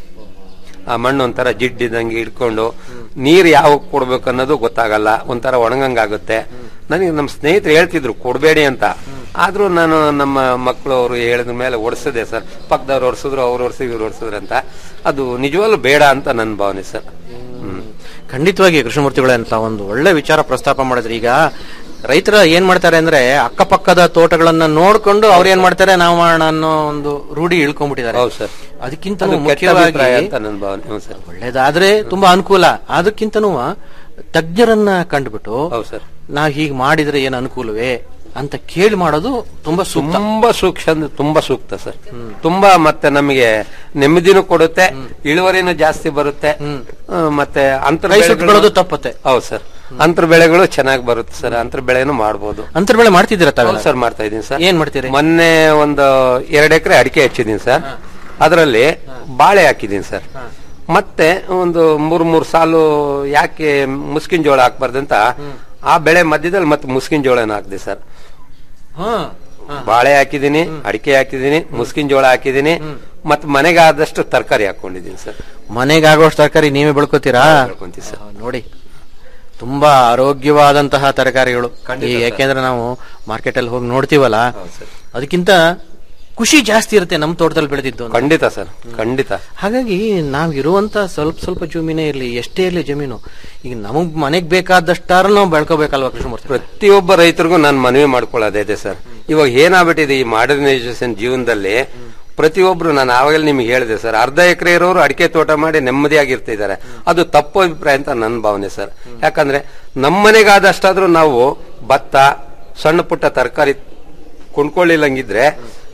ಆ ಮಣ್ಣು ಒಂಥರ ಜಿಡ್ಡಿದಂಗೆ ಇಟ್ಕೊಂಡು ನೀರ್ ಯಾವಾಗ ಕೊಡ್ಬೇಕು ಅನ್ನೋದು ಗೊತ್ತಾಗಲ್ಲ ಒಂಥರ ಒಣಗಂಗಾಗುತ್ತೆ ನನಗೆ ನಮ್ಮ ಸ್ನೇಹಿತರು ಹೇಳ್ತಿದ್ರು ಕೊಡಬೇಡಿ ಅಂತ ಆದ್ರೂ ನಾನು ನಮ್ಮ ಮಕ್ಕಳು ಅವರು ಹೇಳಿದ ಮೇಲೆ ಓಡಿಸಿದೆ ಸರ್ ಪಕ್ಕದವ್ರು ಓಡಿಸಿದ್ರು ಅವ್ರು ಓಡಿಸಿ ಇವ್ರು ಓಡಿಸಿದ್ರು ಅಂತ ಅದು ನಿಜವಾಗ್ಲೂ ಬೇಡ ಅಂತ ನನ್ನ ಭಾವನೆ ಸರ್ ಹ್ಮ್ ಖಂಡಿತವಾಗಿ ಕೃಷ್ಣಮೂರ್ತಿಗಳೇ ಅಂತ ಒಂದು ಒಳ್ಳೆ ವಿಚಾರ ಪ್ರಸ್ತಾಪ ಮಾಡಿದ್ರಿ ಈಗ ರೈತರ ಏನ್ ಮಾಡ್ತಾರೆ ಅಂದ್ರೆ ಅಕ್ಕಪಕ್ಕದ ತೋಟಗಳನ್ನ ನೋಡ್ಕೊಂಡು ಅವ್ರು ಏನ್ ಮಾಡ್ತಾರೆ ನಾವು ಮಾಡೋಣ ಅನ್ನೋ ಒಂದು ರೂಢಿ ಇಳ್ಕೊಂಡ್ಬಿಟ್ಟಿದ್ದಾರೆ ಹೌದು ಸರ್ ಅದಕ್ಕಿಂತ ಅದು ಕೆಟ್ಟ ಮುಖ್ಯವಾಗಿ ಅಭಿಪ್ರಾಯ ಅಂತ ನನ್ನ ಭಾವನೆ ಹ್ಞೂ ಸರ್ ಒಳ್ಳೇದಾದ್ರೆ ತುಂಬಾ ಅನುಕೂಲ ಅದಕ್ಕಿಂತನೂ ತಜ್ಞರನ್ನ ಕಂಡುಬಿಟ್ಟು ಹೌದು ಸರ್ ನಾವ್ ಹೀಗ್ ಮಾಡಿದ್ರೆ ಏನ್ ಅನುಕೂಲವೇ ಅಂತ ಕೇಳಿ ಮಾಡೋದು ತುಂಬಾ ಸೂಕ್ತ ತುಂಬಾ ಸೂಕ್ಷ್ಮ ಅಂದ್ರೆ ತುಂಬಾ ಸೂಕ್ತ ಸರ್ ತುಂಬಾ ಮತ್ತೆ ನಮಗೆ ನೆಮ್ಮದಿನೂ ಕೊಡುತ್ತೆ ಇಳುವರಿನೂ ಜಾಸ್ತಿ ಬರುತ್ತೆ ಆ, ಮತ್ತೆ ಅಂತರ ಕೈ ಸುಟ್ಕೊಳ್ಳೋದು ತಪ್ಪತ್ತೆ ಹೌದು ಸರ್ ಅಂತರ ಬೆಳೆಗಳು ಚೆನ್ನಾಗಿ ಬರುತ್ತೆ ಸರ್ ಅಂತರ ಬೆಳೆನೂ ಮಾಡ್ಬೋದು ಅಂತರ್ ಬೆಳೆ ಮಾಡ್ತಿದ್ದೀರಾ ಹೌದು ತಾವೆಲ್ಲ ಸರ್ ಮಾಡ್ತಾ ಇದೀನಿ ಸರ್ ಏನ್ ಮಾಡ್ತೀರಿ ಮೊನ್ನೆ ಒಂದು ಎರಡು ಎಕರೆ ಅಡಿಕೆ ಹಚ್ಚಿದೀನಿ ಸರ್ ಅದರಲ್ಲಿ ಬಾಳೆ ಹಾಕಿದೀನಿ ಸರ್ ಮತ್ತೆ ಒಂದು ಮೂರ್ ಮೂರ್ ಸಾಲು ಯಾಕೆ ಮುಸ್ಕಿನ ಜೋಳ ಹಾಕ್ಬಾರ್ದಂತ ಆ ಬೆಳೆ ಮಧ್ಯದಲ್ಲಿ ಮತ್ತೆ ಮುಸ್ಕಿನ ಜೋಳನ ಹಾಕಿದೆ ಸರ್ ಹಾ ಬಾಳೆ ಹಾಕಿದೀನಿ ಅಡಿಕೆ ಹಾಕಿದೀನಿ ಮುಸ್ಕಿನ ಜೋಳ ಹಾಕಿದೀನಿ ಮತ್ ಮನೆಗೆ ಆದಷ್ಟು ತರಕಾರಿ ಹಾಕೊಂಡಿದೀನಿ ಸರ್ ಮನೆಗೆ ಆಗೋಷ್ಟು ತರಕಾರಿ ನೀವೇ ಬೆಳ್ಕೋತೀರಾ ಬೆಳ್ಕೊಂತೀವಿ ಸರ್ ಆ, ನೋಡಿ ತುಂಬಾ ಆರೋಗ್ಯವಾದಂತಹ ತರಕಾರಿಗಳು ಖಂಡಿತ ಈಗ ಸರ್. ಯಾಕೆಂದ್ರೆ ನಾವು ಮಾರ್ಕೆಟ್ ಅಲ್ಲಿ ಹೋಗಿ ನೋಡ್ತೀವಲ್ಲ ಅದಕ್ಕಿಂತ ಖುಷಿ ಜಾಸ್ತಿ ಇರುತ್ತೆ ನಮ್ಮ ತೋಟದಲ್ಲಿ ಬೆಳೆದಿದ್ದು ಅಂತ. ಖಂಡಿತ ಸರ್ ಖಂಡಿತ ಹಾಗಾಗಿ ನಾವ್ ಇರುವಂತ ಸ್ವಲ್ಪ ಸ್ವಲ್ಪ ಜಮೀನೇ ಇರ್ಲಿ ಎಷ್ಟೇ ಇರ್ಲಿ ಜಮೀನು ಈಗ ನಮಗ್ ಮನೆಗ್ ಬೇಕಾದಷ್ಟಾರ ನಾವು ಬೆಳ್ಕೋಬೇಕಲ್ವಾ ಕೃಷ್ಣಮೂರ್ತಿ ಪ್ರತಿಯೊಬ್ಬ ರೈತರಿಗೂ ನಾನು ಮನವಿ ಮಾಡ್ಕೊಳ್ಳೋದೇ ಇದೆ ಸರ್ ಇವಾಗ ಏನಾಗ್ಬಿಟ್ಟಿದೆ ಈ ಮಾಡರ್ನೈಸೇಷನ್ ಜೀವನದಲ್ಲಿ ಪ್ರತಿಯೊಬ್ರು ನಾನು ಆವಾಗಲೇ ನಿಮ್ಗೆ ಹೇಳಿದೆ ಸರ್ ಅರ್ಧ ಎಕರೆ ಇರೋರು ಅಡಿಕೆ ತೋಟ ಮಾಡಿ ನೆಮ್ಮದಿಯಾಗಿರ್ತಿದ್ದಾರೆ ಅದು ತಪ್ಪು ಅಭಿಪ್ರಾಯ ಅಂತ ನನ್ನ ಭಾವನೆ ಸರ್ ಯಾಕಂದ್ರೆ ನಮ್ಮನೆಗಾದಷ್ಟಾದ್ರೂ ನಾವು ಭತ್ತ ಸಣ್ಣ ಪುಟ್ಟ ತರಕಾರಿ ಕೊಂಡ್ಕೊಳ್ಳಿಲ್ಲಂಗಿದ್ರೆ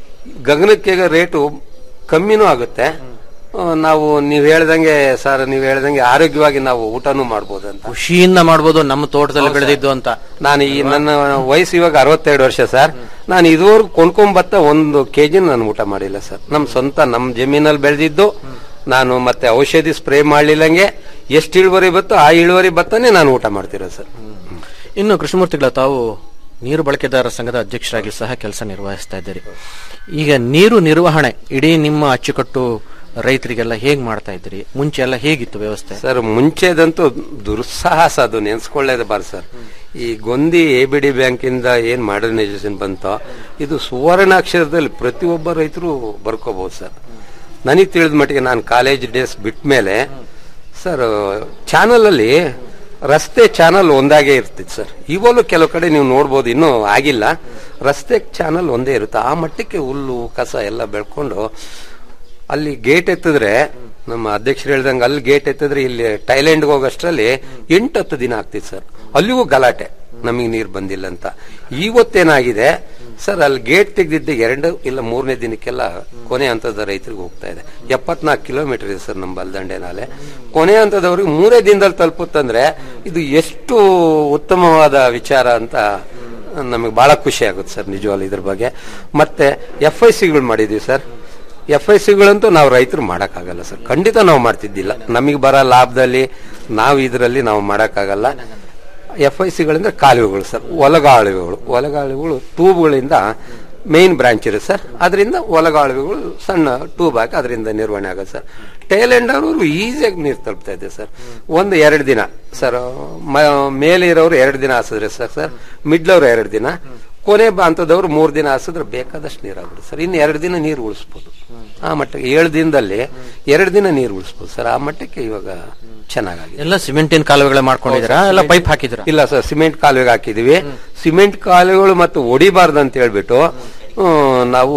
ಗಗನಕ್ಕೆ ರೇಟು ಕಮ್ಮಿನೂ ಆಗುತ್ತೆ ಆ, ನಾವು ನೀವ್ ಹೇಳ್ದಂಗೆ ಸರ್ ನೀವ್ ಹೇಳ್ದಂಗೆ ಆರೋಗ್ಯವಾಗಿ ನಾವು ಊಟನೂ ಮಾಡ್ಬೋದು ಅಂತ ಖುಷಿಯಿಂದ ಮಾಡ್ಬೋದು ನಮ್ಮ ತೋಟದಲ್ಲಿ ಬೆಳೆದಿದ್ದು ಅಂತ ನಾನು ಈ ನನ್ನ ವಯಸ್ಸು ಇವಾಗ ಅರವತ್ತೆರಡು ವರ್ಷ ಸರ್ ನಾನು ಇದುವರೆಗೂ ಕೊಂಡ್ಕೊಂಬತ್ತ ಒಂದು ಕೆಜಿ ನಾನು ಊಟ ಮಾಡಿಲ್ಲ ಸರ್ ನಮ್ ಸ್ವಂತ ನಮ್ ಜಮೀನಲ್ಲಿ ಬೆಳೆದಿದ್ದು ನಾನು ಮತ್ತೆ ಔಷಧಿ ಸ್ಪ್ರೇ ಮಾಡ್ಲಿಲ್ಲಂಗೆ ಎಷ್ಟು ಇಳುವರಿ ಬತ್ತೋ ಆ ಇಳುವರಿ ಭತ್ತನೇ ನಾನು ಊಟ ಮಾಡ್ತಿರೋದು ಸರ್ ಇನ್ನು ಕೃಷ್ಣಮೂರ್ತಿಗಳ ತಾವು ನೀರು ಬಳಕೆದಾರರ ಸಂಘದ ಅಧ್ಯಕ್ಷರಾಗಿ ಸಹ ಕೆಲಸ ನಿರ್ವಹಿಸ್ತಾ ಇದ್ದೀರಿ ಈಗ ನೀರು ನಿರ್ವಹಣೆ ಇಡೀ ನಿಮ್ಮ ಅಚ್ಚುಕಟ್ಟು ರೈತರಿಗೆಲ್ಲ ಹೇಗ್ ಮಾಡ್ತಾ ಇದ್ದೀರಿ ಮುಂಚೆ ಎಲ್ಲ ಹೇಗಿತ್ತು ವ್ಯವಸ್ಥೆ ಸರ್ ಮುಂಚೆದಂತೂ ದುಸ್ಸಾಹಸ ಅದು ನೆನ್ಸ್ಕೊಳ್ಳೇದ ಬಾರ್ ಸರ್ ಈ ಗೊಂದಿ ಎ ಬಿ ಡಿ ಬ್ಯಾಂಕ್ ಇಂದ ಏನ್ ಮಾಡರ್ನೈಸೇಷನ್ ಬಂತೋ ಇದು ಸುವರ್ಣಾಕ್ಷರದಲ್ಲಿ ಪ್ರತಿಯೊಬ್ಬ ರೈತರು ಬರ್ಕೋಬಹುದು ಸರ್ ನನಗೆ ತಿಳಿದ ಮಟ್ಟಿಗೆ ನಾನು ಕಾಲೇಜ್ ಡೇಸ್ ಬಿಟ್ಟ ಮೇಲೆ ಸರ್ ಚಾನಲ್ ಅಲ್ಲಿ ರಸ್ತೆ ಚಾನಲ್ ಒಂದಾಗೆ ಇರ್ತಿತ್ತು ಸರ್ ಇವಾಗಲೂ ಕೆಲವು ಕಡೆ ನೀವು ನೋಡ್ಬೋದು ಇನ್ನೂ ಆಗಿಲ್ಲ ರಸ್ತೆ ಚಾನಲ್ ಒಂದೇ ಇರುತ್ತೆ ಆ ಮಟ್ಟಕ್ಕೆ ಹುಲ್ಲು ಕಸ ಎಲ್ಲ ಬೆಳ್ಕೊಂಡು ಅಲ್ಲಿ ಗೇಟ್ ಎತ್ತಿದ್ರೆ ನಮ್ಮ ಅಧ್ಯಕ್ಷರು ಹೇಳ್ದಂಗೆ ಅಲ್ಲಿ ಗೇಟ್ ಎತ್ತಿದ್ರೆ ಇಲ್ಲಿ ಥೈಲ್ಯಾಂಡ್ಗೆ ಹೋಗೋಷ್ಟರಲ್ಲಿ ಎಂಟು ಹತ್ತು ದಿನ ಆಗ್ತಿತ್ತು ಸರ್ ಅಲ್ಲಿಗೂ ಗಲಾಟೆ ನಮಗೆ ನೀರು ಬಂದಿಲ್ಲ ಅಂತ ಇವತ್ತೇನಾಗಿದೆ ಸರ್ ಅಲ್ಲಿ ಗೇಟ್ ತೆಗೆದಿದ್ದ ಎರಡು ಇಲ್ಲ ಮೂರನೇ ದಿನಕ್ಕೆಲ್ಲ ಕೊನೆ ಹಂತದ ರೈತರಿಗೆ ಹೋಗ್ತಾ ಇದೆ ಎಪ್ಪತ್ನಾಲ್ಕು ಕಿಲೋಮೀಟರ್ ಇದೆ ಸರ್ ನಮ್ಮ ಬಲ್ದಂಡೆ ನಾಲೆ ಕೊನೆ ಹಂತದವ್ರಿಗೆ ಮೂರೇ ದಿನದಲ್ಲಿ ತಲುಪುತ್ತಂದ್ರೆ ಇದು ಎಷ್ಟು ಉತ್ತಮವಾದ ವಿಚಾರ ಅಂತ ನಮಗೆ ಬಹಳ ಖುಷಿ ಆಗುತ್ತೆ ಸರ್ ನಿಜವಾಗ್ಲು ಇದ್ರ ಬಗ್ಗೆ ಮತ್ತೆ ಎಫ್ ಐ ಸಿಗಳು ಮಾಡಿದೀವಿ ಸರ್ ಎಫ್ ಐ ಸಿಗಳಂತೂ ನಾವು ರೈತರು ಮಾಡೋಕ್ಕಾಗಲ್ಲ ಸರ್ ಖಂಡಿತ ನಾವು ಮಾಡ್ತಿದ್ದಿಲ್ಲ ನಮಗೆ ಬರೋ ಲಾಭದಲ್ಲಿ ನಾವು ಇದರಲ್ಲಿ ನಾವು ಮಾಡೋಕ್ಕಾಗಲ್ಲ ಎಫ್ ಐ ಸಿಗಳಂದ್ರೆ ಕಾಲುವೆಗಳು ಸರ್ ಒಲಗಾಳುವೆಗಳು ಒಲಗಾಳುವೆಗಳು ಟ್ಯೂಬ್ಗಳಿಂದ ಮೇನ್ ಬ್ರಾಂಚ್ ಇರುತ್ತೆ ಸರ್ ಅದರಿಂದ ಒಲಗಾಳುವೆಗಳು ಸಣ್ಣ ಟ್ಯೂಬ್ ಹಾಕಿ ಅದರಿಂದ ನಿರ್ವಹಣೆ ಆಗುತ್ತೆ ಸರ್ ಟೇಲ್ ಎಂಡ್ ಅವರು ಈಸಿಯಾಗಿ ನೀರು ತಲುಪ್ತಾ ಇದೆ ಸರ್ ಒಂದು ಎರಡು ದಿನ ಸರ್ ಮ- ಮೇಲೆ ಇರೋರು ಎರಡು ದಿನ ಹಾಸಿದ್ರೆ ಸರ್ ಸರ್ ಮಿಡ್ಲವ್ರು ಎರಡು ದಿನ ಕೊನೆ ಹಂತದವ್ರು ಮೂರು ದಿನ ಹಾಸಿದ್ರೆ ಬೇಕಾದಷ್ಟು ನೀರು ಆಗ್ಬಿಡುತ್ತೆ ಸರ್ ಇನ್ನು ಎರಡು ದಿನ ನೀರು ಉಳಿಸ್ಬೋದು ಆ ಮಟ್ಟಕ್ಕೆ ಏಳು ದಿನದಲ್ಲಿ ಎರಡು ದಿನ ನೀರು ಉಳಿಸ್ಬೋದು ಸರ್ ಆ ಮಟ್ಟಕ್ಕೆ ಇವಾಗ ಚೆನ್ನಾಗಿದೆ ಎಲ್ಲ ಸಿಮೆಂಟಿನ ಕಾಲುವೆಗಳೇ ಮಾಡ್ಕೊಂಡಿದ್ದೀರಾ ಎಲ್ಲ ಪೈಪ್ ಹಾಕಿದ್ದೀರಾ ಇಲ್ಲ ಸರ್ ಸಿಮೆಂಟ್ ಕಾಲುವೆಗೆ ಹಾಕಿದೀವಿ ಸಿಮೆಂಟ್ ಕಾಲುವೆಗಳು ಮತ್ತು ಹೊಡಿಬಾರ್ದು ಅಂತ ಹೇಳ್ಬಿಟ್ಟು ಹ್ಮ್, ನಾವು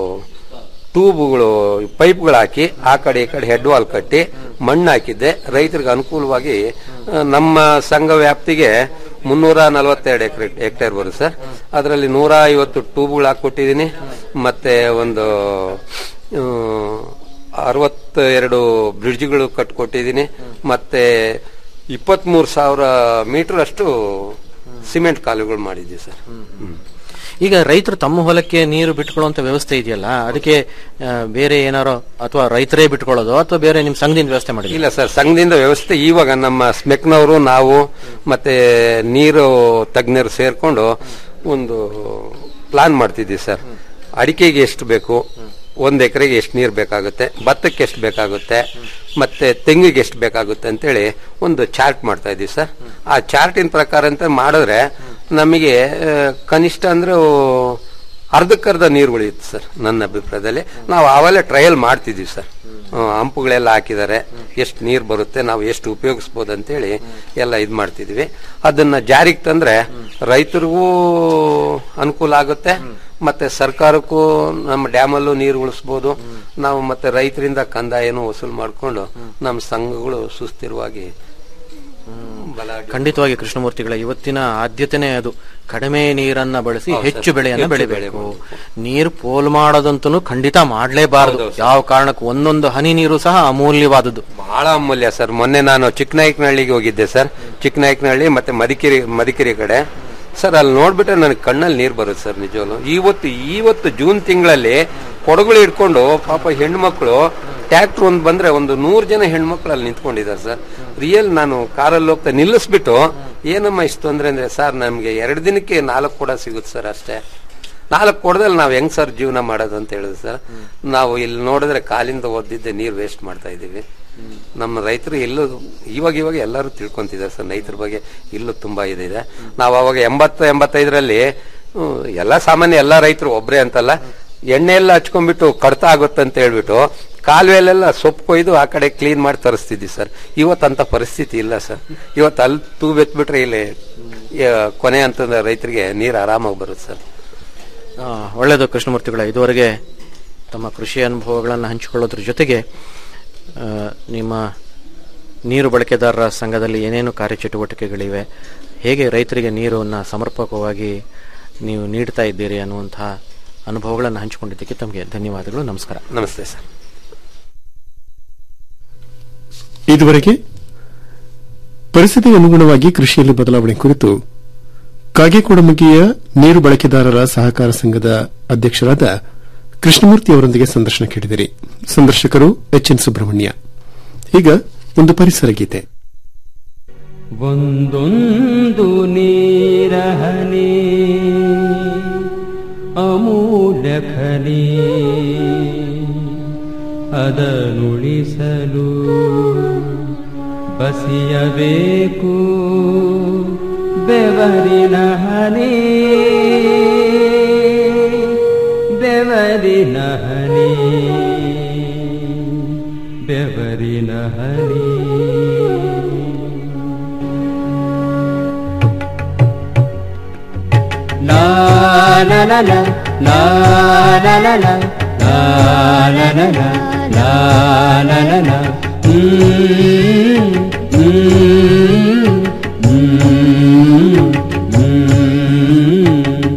ಟ್ಯೂಬ್ಗಳು ಪೈಪ್ಗಳು ಹಾಕಿ ಆ ಕಡೆ ಈ ಕಡೆ ಹೆಡ್ ವಾಲ್ ಕಟ್ಟಿ ಮಣ್ಣು ಹಾಕಿದ್ದೆ ರೈತರಿಗೆ ಅನುಕೂಲವಾಗಿ ಆ, ನಮ್ಮ ಸಂಘ ವ್ಯಾಪ್ತಿಗೆ ಮುನ್ನೂರ ನಲವತ್ತೆರಡು ಎಕರೆ ಹೆಕ್ಟೇರ್ ಬರುತ್ತೆ ಸರ್ ಅದರಲ್ಲಿ ನೂರ ಐವತ್ತು ಟ್ಯೂಬ್ಗಳು ಹಾಕೊಟ್ಟಿದ್ದೀನಿ ಮತ್ತೆ ಒಂದು ಆ, ಅರವತ್ತೆರಡು ಬ್ರಿಡ್ಜ್ಗಳು ಕಟ್ಕೊಟ್ಟಿದ್ದೀನಿ ಮತ್ತೆ ಇಪ್ಪತ್ಮೂರು ಸಾವಿರ ಮೀಟರ್ ಅಷ್ಟು ಸಿಮೆಂಟ್ ಕಾಲುವೆಗಳು ಮಾಡಿದ್ದೀವಿ ಸರ್ ಹ್ಮ್. ಈಗ ರೈತರು ತಮ್ಮ ಹೊಲಕ್ಕೆ ನೀರು ಬಿಟ್ಕೊಳ್ಳುವಂತ ವ್ಯವಸ್ಥೆ ಇದೆಯಲ್ಲ ಅದಕ್ಕೆ ಆ, ಬೇರೆ ಏನಾರೋ ಅಥವಾ ರೈತರೇ ಬಿಟ್ಕೊಳ್ಳೋದು ಅಥವಾ ಬೇರೆ ನಿಮ್ ಸಂಘದಿಂದ ವ್ಯವಸ್ಥೆ ಮಾಡಿ ಇಲ್ಲ ಸರ್ ಸಂಘದಿಂದ ವ್ಯವಸ್ಥೆ ಇವಾಗ ನಮ್ಮ ಸ್ಮೆಕ್ನವರು ನಾವು ಮತ್ತೆ ನೀರು ತಜ್ಞರು ಸೇರ್ಕೊಂಡು ಒಂದು ಪ್ಲಾನ್ ಮಾಡ್ತಿದ್ದೀವಿ ಸರ್ ಅಡಿಕೆಗೆ ಎಷ್ಟು ಬೇಕು ಒಂದ್ ಎಕರೆಗೆ ಎಷ್ಟು ನೀರು ಬೇಕಾಗುತ್ತೆ ಭತ್ತಕ್ಕೆ ಎಷ್ಟು ಬೇಕಾಗುತ್ತೆ ಮತ್ತೆ ತೆಂಗಿಗೆ ಎಷ್ಟು ಬೇಕಾಗುತ್ತೆ ಅಂತೇಳಿ ಒಂದು ಚಾರ್ಟ್ ಮಾಡ್ತಾ ಇದೀವಿ ಸರ್ ಆ ಚಾರ್ಟಿನ ಪ್ರಕಾರ ಅಂತ ಮಾಡಿದ್ರೆ ನಮಗೆ ಆ, ಕನಿಷ್ಠ ಅಂದ್ರೆ ಅರ್ಧಕ್ಕರ್ಧ ನೀರು ಉಳಿಯುತ್ತೆ ಸರ್ ನನ್ನ ಅಭಿಪ್ರಾಯದಲ್ಲಿ ನಾವು ಆವಾಗಲೇ ಟ್ರಯಲ್ ಮಾಡ್ತಿದ್ದೀವಿ ಸರ್ ಆ, ಹಂಪುಗಳೆಲ್ಲ ಹಾಕಿದ್ದಾರೆ ಎಷ್ಟು ನೀರು ಬರುತ್ತೆ ನಾವು ಎಷ್ಟು ಉಪಯೋಗಿಸ್ಬೋದು ಅಂತೇಳಿ ಎಲ್ಲ ಇದು ಮಾಡ್ತಿದೀವಿ ಅದನ್ನ ಜಾರಿಗೆ ತಂದ್ರೆ ರೈತರಿಗೂ ಅನುಕೂಲ ಆಗುತ್ತೆ ಮತ್ತೆ ಸರ್ಕಾರಕ್ಕೂ ನಮ್ಮ ಡ್ಯಾಮಲ್ಲೂ ನೀರು ಉಳಿಸ್ಬೋದು ನಾವು ಮತ್ತೆ ರೈತರಿಂದ ಕಂದಾಯನೂ ವಸೂಲು ಮಾಡಿಕೊಂಡು ನಮ್ಮ ಸಂಘಗಳು ಸುಸ್ಥಿರವಾಗಿ ಬಲ ಖಂಡಿತವಾಗಿ ಕೃಷ್ಣಮೂರ್ತಿಗಳ ಇವತ್ತಿನ ಆದ್ಯತೆನೇ ಅದು ಕಡಿಮೆ ನೀರನ್ನ ಬಳಸಿ ಹೌದು ಹೆಚ್ಚು ಸರ್. ಬೆಳೆಯನ್ನ ಹೆಚ್ಚು ಬೆಳಿಬೇಕು ಬೆಳೆ ನೀರು ಪೋಲ್ ಮಾಡೋದಂತೂ ಖಂಡಿತ ಮಾಡಲೇಬಾರದು ಹೌದು ಸರ್. ಯಾವ ಕಾರಣಕ್ಕೂ ಒಂದೊಂದು ಹನಿ ನೀರು ಸಹ ಅಮೂಲ್ಯವಾದದ್ದು ಬಹಳ ಅಮೂಲ್ಯ ಸರ್ ಮೊನ್ನೆ ನಾನು ಚಿಕ್ಕನಾಯಕನಹಳ್ಳಿಗೆ ಹೋಗಿದ್ದೆ ಸರ್ ಚಿಕ್ಕನಾಯಕನಹಳ್ಳಿ ಮತ್ತೆ ಮದಿಕೇರಿ ಮದಿಕೇರಿ ಕಡೆ ಸರ್ ಅಲ್ಲಿ ನೋಡ್ಬಿಟ್ರೆ ನನಗೆ ಕಣ್ಣಲ್ಲಿ ನೀರು ಬರುತ್ತೆ ಸರ್ ನಿಜವಲ್ಲ ಇವತ್ತು ಇವತ್ತು ಜೂನ್ ತಿಂಗಳಲ್ಲಿ ಕೊಡಗಳು ಇಟ್ಕೊಂಡು ಪಾಪ ಹೆಣ್ಮಕ್ಳು ಟ್ಯಾಕ್ಟರ್ ಒಂದು ಬಂದ್ರೆ ಒಂದು ನೂರು ಜನ ಹೆಣ್ಮಕ್ಳು ಅಲ್ಲಿ ನಿಂತ್ಕೊಂಡಿದ್ದಾರೆ ಸರ್ ರಿಯಲ್ ನಾನು ಕಾರಲ್ಲಿ ಹೋಗ್ತಾ ನಿಲ್ಲಿಸ್ಬಿಟ್ಟು ಏನಮ್ಮ ಇಷ್ಟು ತೊಂದ್ರೆ ಅಂದ್ರೆ ಸರ್ ನಮ್ಗೆ ಎರಡು ದಿನಕ್ಕೆ ನಾಲ್ಕು ಕೊಡ ಸಿಗುತ್ತೆ ಸರ್ ಅಷ್ಟೇ ನಾಲ್ಕು ಕೊಡದಲ್ಲಿ ನಾವು ಹೆಂಗ್ ಸರ್ ಜೀವನ ಮಾಡೋದು ಅಂತ ಹೇಳಿದ್ರು ಸರ್ ನಾವು ಇಲ್ಲಿ ನೋಡಿದ್ರೆ ಕಾಲಿಂದ ಒದ್ದಿದ್ದೆ ನೀರು ವೇಸ್ಟ್ ಮಾಡ್ತಾ ಇದೀವಿ ನಮ್ಮ ರೈತರು ಎಲ್ಲೂ ಇವಾಗ ಇವಾಗ ಎಲ್ಲರೂ ತಿಳ್ಕೊಂತಿದ್ದಾರೆ ಸರ್ ರೈತರ ಬಗ್ಗೆ ಇಲ್ಲೂ ತುಂಬಾ ಇದಿದೆ ನಾವು ಅವಾಗ ಎಂಬತ್ತು ಎಂಬತ್ತೈದರಲ್ಲಿ ಹ್ಮ್, ಎಲ್ಲ ಸಾಮಾನ್ಯ ಎಲ್ಲ ರೈತರು ಒಬ್ರೇ ಅಂತಲ್ಲ ಎಣ್ಣೆ ಎಲ್ಲ ಹಚ್ಕೊಂಡ್ಬಿಟ್ಟು ಕಡ್ತ ಆಗುತ್ತೆ ಅಂತ ಹೇಳ್ಬಿಟ್ಟು ಕಾಲುವೆಲೆಲ್ಲ ಸೊಪ್ಪು ಕೊಯ್ದು ಆ ಕಡೆ ಕ್ಲೀನ್ ಮಾಡಿ ತರಿಸ್ತಿದ್ವಿ ಸರ್ ಇವತ್ತಂತ ಪರಿಸ್ಥಿತಿ ಇಲ್ಲ ಸರ್ ಇವತ್ತು ಅಲ್ಲಿ ತೂಬ್ ಎತ್ಬಿಟ್ರೆ ಇಲ್ಲಿ ಆ, ಕೊನೆ ಅಂತಂದ ರೈತರಿಗೆ ನೀರು ಆರಾಮಾಗಿ ಬರುತ್ತೆ ಸರ್ ಆ, ಒಳ್ಳೆಯದು ಕೃಷ್ಣಮೂರ್ತಿಗಳ ಇದುವರೆಗೆ ತಮ್ಮ ಕೃಷಿ ಅನುಭವಗಳನ್ನು ಹಂಚಿಕೊಳ್ಳೋದ್ರ ಜೊತೆಗೆ ಆ, ನಿಮ್ಮ ನೀರು ಬಳಕೆದಾರರ ಸಂಘದಲ್ಲಿ ಏನೇನು ಕಾರ್ಯಚಟುವಟಿಕೆಗಳಿವೆ ಹೇಗೆ ರೈತರಿಗೆ ನೀರನ್ನು ಸಮರ್ಪಕವಾಗಿ ನೀವು ನೀಡ್ತಾ ಇದ್ದೀರಿ ಅನ್ನುವಂತಹ ಅನುಭವಗಳನ್ನು ಹಂಚಿಕೊಂಡಿದ್ದಕ್ಕೆ ತಮಗೆ ಧನ್ಯವಾದಗಳು ನಮಸ್ಕಾರ ನಮಸ್ತೆ ಸರ್ ಇದುವರೆಗೆ ಪರಿಸ್ಥಿತಿ ಅನುಗುಣವಾಗಿ ಕೃಷಿಯಲ್ಲಿ ಬದಲಾವಣೆ ಕುರಿತು ಕಾಗೇಕೋಡಮಗ್ಗಿಯ ನೀರು ಬಳಕೆದಾರರ ಸಹಕಾರ ಸಂಘದ ಅಧ್ಯಕ್ಷರಾದ ಕೃಷ್ಣಮೂರ್ತಿ ಅವರೊಂದಿಗೆ ಸಂದರ್ಶನ ಕೇಳಿದಿರಿ ಸಂದರ್ಶಕರು ಎಚ್ ಎನ್ ಸುಬ್ರಹ್ಮಣ್ಯ ಈಗ ಒಂದು ಪರಿಸರ ಗೀತೆ ಒಂದೊಂದು ನೀರಹನಿ ಅಮೂಲ್ಯ ಖನಿ ಅದನುಳಿಸಲು ಬಸಿಯಬೇಕು ಬೆವರಿನ ಹನಿ ಬೆವರಿನ ಹನಿ ಬೆವರಿನ ಹನಿ La la la la la la la la la la la la la la la la Mm, mm, mm, mm.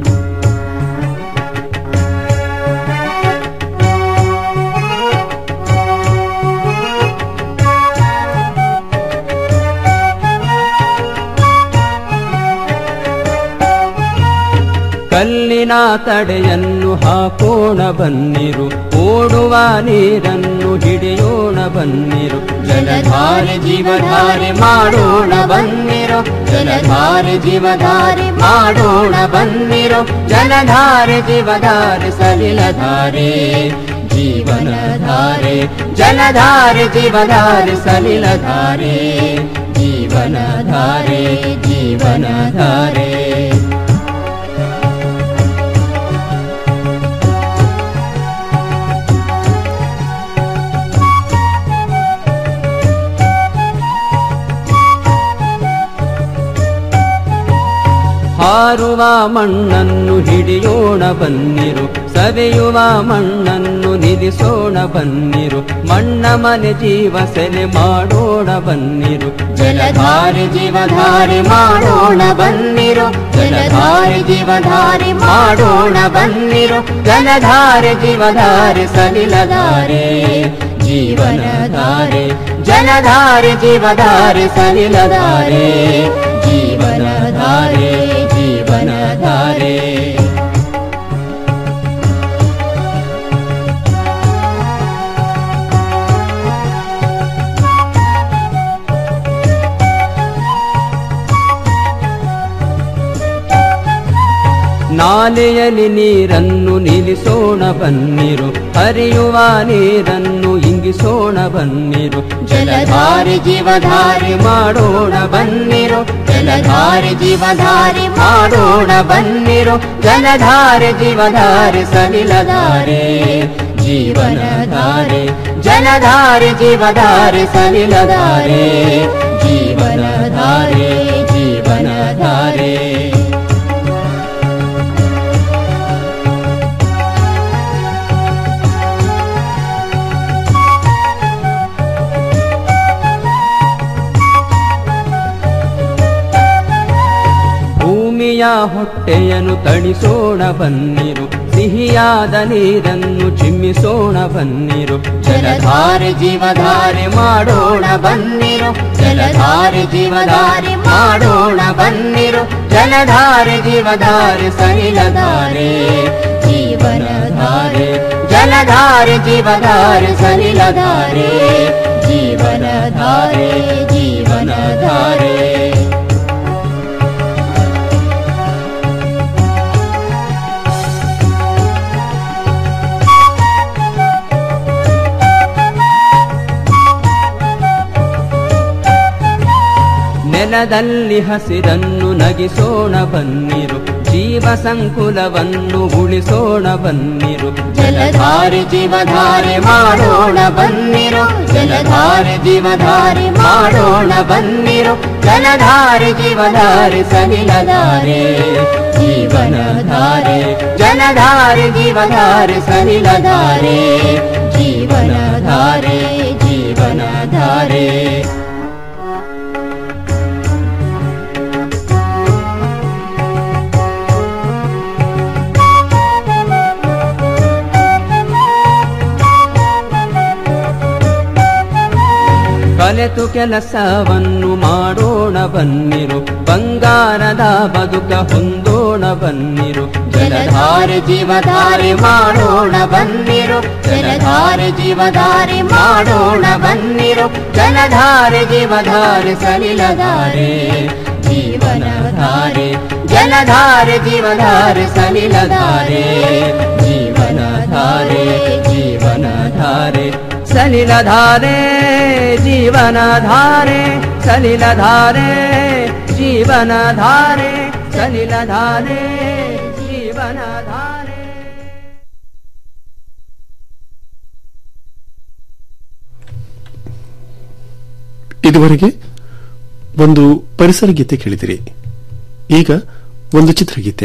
ಕಲ್ಲಿನ ತಡೆಯನ್ನು ಹಾಕೋಣ ಬನ್ನಿರು ಓಡುವ ನೀರನ್ನು ಹಿಡಿಯೋಣ ಬನ್ನಿರು ಜಲಧಾರೆ ಜೀವಧಾರೆ ಮಾಡೋಣ ಬನ್ನಿರು ಜಲಧಾರೆ ಜೀವಧಾರೆ ಮಾಡೋಣ ಬನ್ನಿರು ಜಲಧಾರೆ ಜೀವಧಾರೆ ಸಲಿಲಧಾರೆ ಜೀವನಧಾರೆ ಜಲಧಾರೆ ಜೀವಧಾರೆ ಸಲಿಲಧಾರೆ ಜೀವನಧಾರೆ ಜೀವನಧಾರೆ ಹಾರುವ ಮಣ್ಣನ್ನು ಹಿಡಿಯೋಣ ಬನ್ನಿರು ಸವೆಯುವ ಮಣ್ಣನ್ನು ನಿಲ್ಲಿಸೋಣ ಬನ್ನಿರು ಮಣ್ಣ ಮನೆ ಜೀವ ಸೆಲೆ ಮಾಡೋಣ ಬನ್ನಿರು ಜಲಧಾರೆ ಜೀವಧಾರೆ ಮಾಡೋಣ ಬನ್ನಿರು ಜಲಧಾರೆ ಜೀವಧಾರೆ ಮಾಡೋಣ ಬನ್ನಿರು ಜಲಧಾರೆ ಜೀವಧಾರೆ ಸಲಿಲಧಾರೆ ಜೀವನಧಾರೆ ಜಲಧಾರೆ ಜೀವಧಾರೆ ಸಲಿಲಧಾರೆ ಜೀವನಧಾರೆ ಜೀವನಧಾರೆ ನಾಲೆಯಲ್ಲಿ ನೀರನ್ನು ನಿಲ್ಲಿಸೋಣ ಬನ್ನಿರು ಹರಿಯುವ ನೀರನ್ನು ಇಂಗಿಸೋಣ ಬನ್ನಿರು ಜಲಧಾರೆ ಜೀವಧಾರೆ ಮಾಡೋಣ ಬನ್ನಿರು ಜಲಧಾರೆ ಜೀವಧಾರೆ ಮಾಡೋಣ ಬನ್ನಿರು ಜಲಧಾರೆ ಜೀವಧಾರೆ ಸಲಿಲಧಾರೆ ಜೀವನಧಾರೆ ಜಲಧಾರೆ ಜೀವಧಾರೆ ಸಲಿಲಧಾರೆ ಜೀವನಧಾರೆ ಜೀವನಧಾರೆ ಭೂಮಿಯ ಹೊಟ್ಟೆಯನ್ನು ತಣಿಸೋಣ ಬನ್ನಿರು ಸಿಹಿಯಾದ ನೀರನ್ನು ಚಿಮ್ಮಿಸೋಣ ಬನ್ನಿರು ಜಲಧಾರೆ ಜೀವಧಾರೆ ಮಾಡೋಣ ಬನ್ನಿರು ಜಲಧಾರೆ ಜೀವಧಾರೆ ಮಾಡೋಣ ಬನ್ನಿರು ಜಲಧಾರೆ ಜೀವಧಾರೆ ಸಲಿಲಧಾರೆ ಜೀವನಧಾರೆ ಜಲಧಾರೆ ಜೀವಧಾರೆ ಸಲಿಲಧಾರೆ ಜೀವನಧಾರೆ ಜೀವನಧಾರೆ ನೆಲದಲ್ಲಿ ಹಸಿರನ್ನು ನಗಿಸೋಣ ಬನ್ನಿರು ಜೀವ ಸಂಕುಲವನ್ನು ಉಳಿಸೋಣ ಬನ್ನಿರು ಜಲಧಾರೆ ಜೀವಧಾರೆ ಮಾಡೋಣ ಬನ್ನಿರು ಜಲಧಾರೆ ಜೀವಧಾರೆ ಮಾಡೋಣ ಬನ್ನಿರು ಜಲಧಾರೆ ಜೀವಧಾರೆ ಸಲಿಲಧಾರೆ ಜೀವನಧಾರೆ ಜಲಧಾರೆ ಜೀವಧಾರೆ ಸಲಿಲಧಾರೆ ಜೀವನಧಾರೆ ಜೀವನಧಾರೆ ಕಲೆತು ಕೆಲಸವನ್ನು ಮಾಡೋಣ ಬನ್ನಿರು ಬಂಗಾರದ ಬದುಕ ಹೊಂದೋಣ ಬನ್ನಿರು ಜಲಧಾರೆ ಜೀವಧಾರೆ ಮಾಡೋಣ ಬನ್ನಿರು ಜಲಧಾರೆ ಜೀವಧಾರೆ ಮಾಡೋಣ ಬನ್ನಿರು ಜಲಧಾರೆ ಜೀವಧಾರೆ ಸಲಿಲಧಾರೆ ಜೀವನಧಾರೆ ಜಲಧಾರೆ ಜೀವಧಾರೆ ಸಲಿಲಧಾರೆ ಜೀವನಧಾರೆ ಜೀವನಧಾರೆ ಸಲಿಲಧಾರೆ ಜೀವನಧಾರೆ ಸಲಿಲಧಾರೆ ಜೀವನಧಾರೆ ಸಲಿಲಧಾರೆ ಜೀವನಧಾರೆ ಇದುವರೆಗೆ ಒಂದು ಪರಿಸರ ಗೀತೆ ಕೇಳಿದಿರಿ ಈಗ ಒಂದು ಚಿತ್ರಗೀತೆ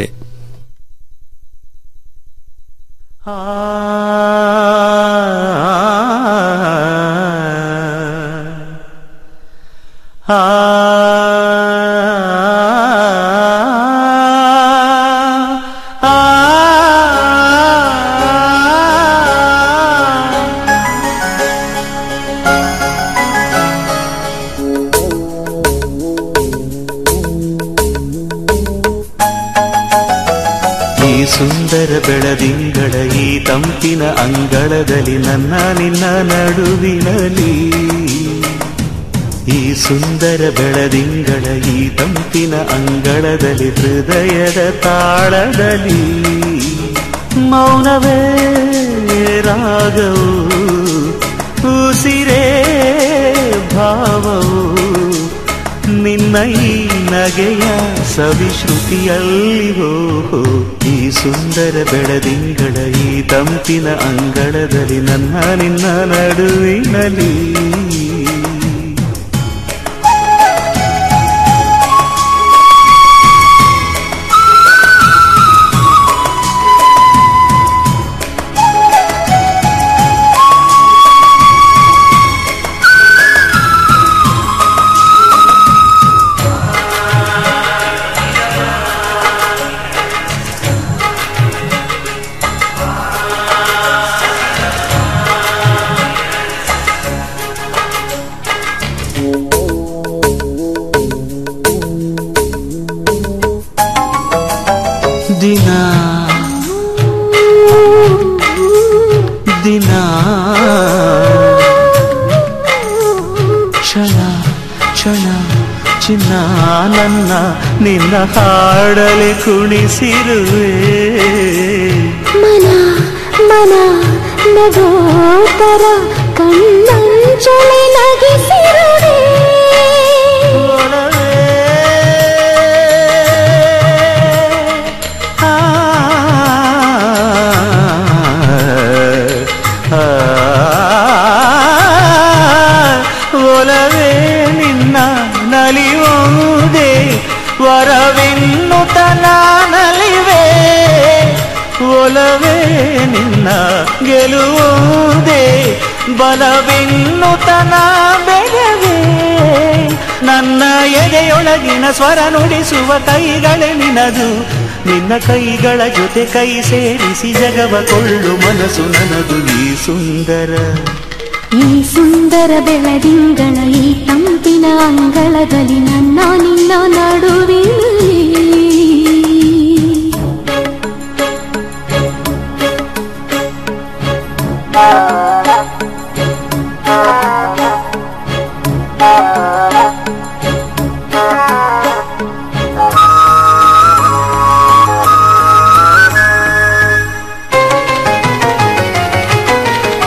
ಈ ಸುಂದರ ಬೆಳದಿಂಗಳ ಈ ತಂಪಿನ ಅಂಗಳದಲ್ಲಿ ನನ್ನ ನಿನ್ನ ನಡುವಿನಲ್ಲಿ ಈ ಸುಂದರ ಬೆಳದಿಂಗಳ ಈ ತಂಪಿನ ಅಂಗಳದಲ್ಲಿ ಹೃದಯದ ತಾಳದಲ್ಲಿ ಮೌನವೇ ರಾಗವು ಉಸಿರೇ ಭಾವವು ನಿನ್ನ ಈ ನಗೆಯ ಸವಿಶ್ರುತಿಯಲ್ಲಿ ಹೋ ಈ ಸುಂದರ ಬೆಳದಿಂಗಳ ಈ ತಂಪಿನ ಅಂಗಳದಲ್ಲಿ ನನ್ನ ನಿನ್ನ ನಡುವಿನಲ್ಲಿ ದಿನ ದಿನ ಕ್ಷಣ ಕ್ಷಣ ಚಿನ್ನ ನನ್ನ ನಿನ್ನ ಹಾಡಲಿ ಕುಣಿಸಿರುವೆ ಮನ ಮನ ನಗೋತರ ಕಣ್ಣಂಚಲೆ ನಗಿಸಿರುವೆ ಆ, ಆ, ಒಲವೇ ನಿನ್ನ ನಲಿಯುವುದೇ ವರವೆನ್ನುತನ ನಲಿವೆ ಒಲವೇ ನಿನ್ನ ಗೆಲುವುದೇ ಬಲವೆನ್ನುತನ ಬೆಳವೇ ನನ್ನ ಎದೆಯೊಳಗಿನ ಸ್ವರ ನುಡಿಸುವ ಕೈಗಳೇ ನಿನದು ನಿನ್ನ ಕೈಗಳ ಜೊತೆ ಕೈ ಸೇರಿಸಿ ಜಗವ ಕೊಳ್ಳು ಮನಸ್ಸು ನನದು ಈ ಸುಂದರ ಈ ಸುಂದರ ಬೆಳದಿಂಗಳ ಈ ತಂಪಿನ ಅಂಗಳದಲ್ಲಿ ನನ್ನ ನಿನ್ನ ನಡುವಿನಲ್ಲಿ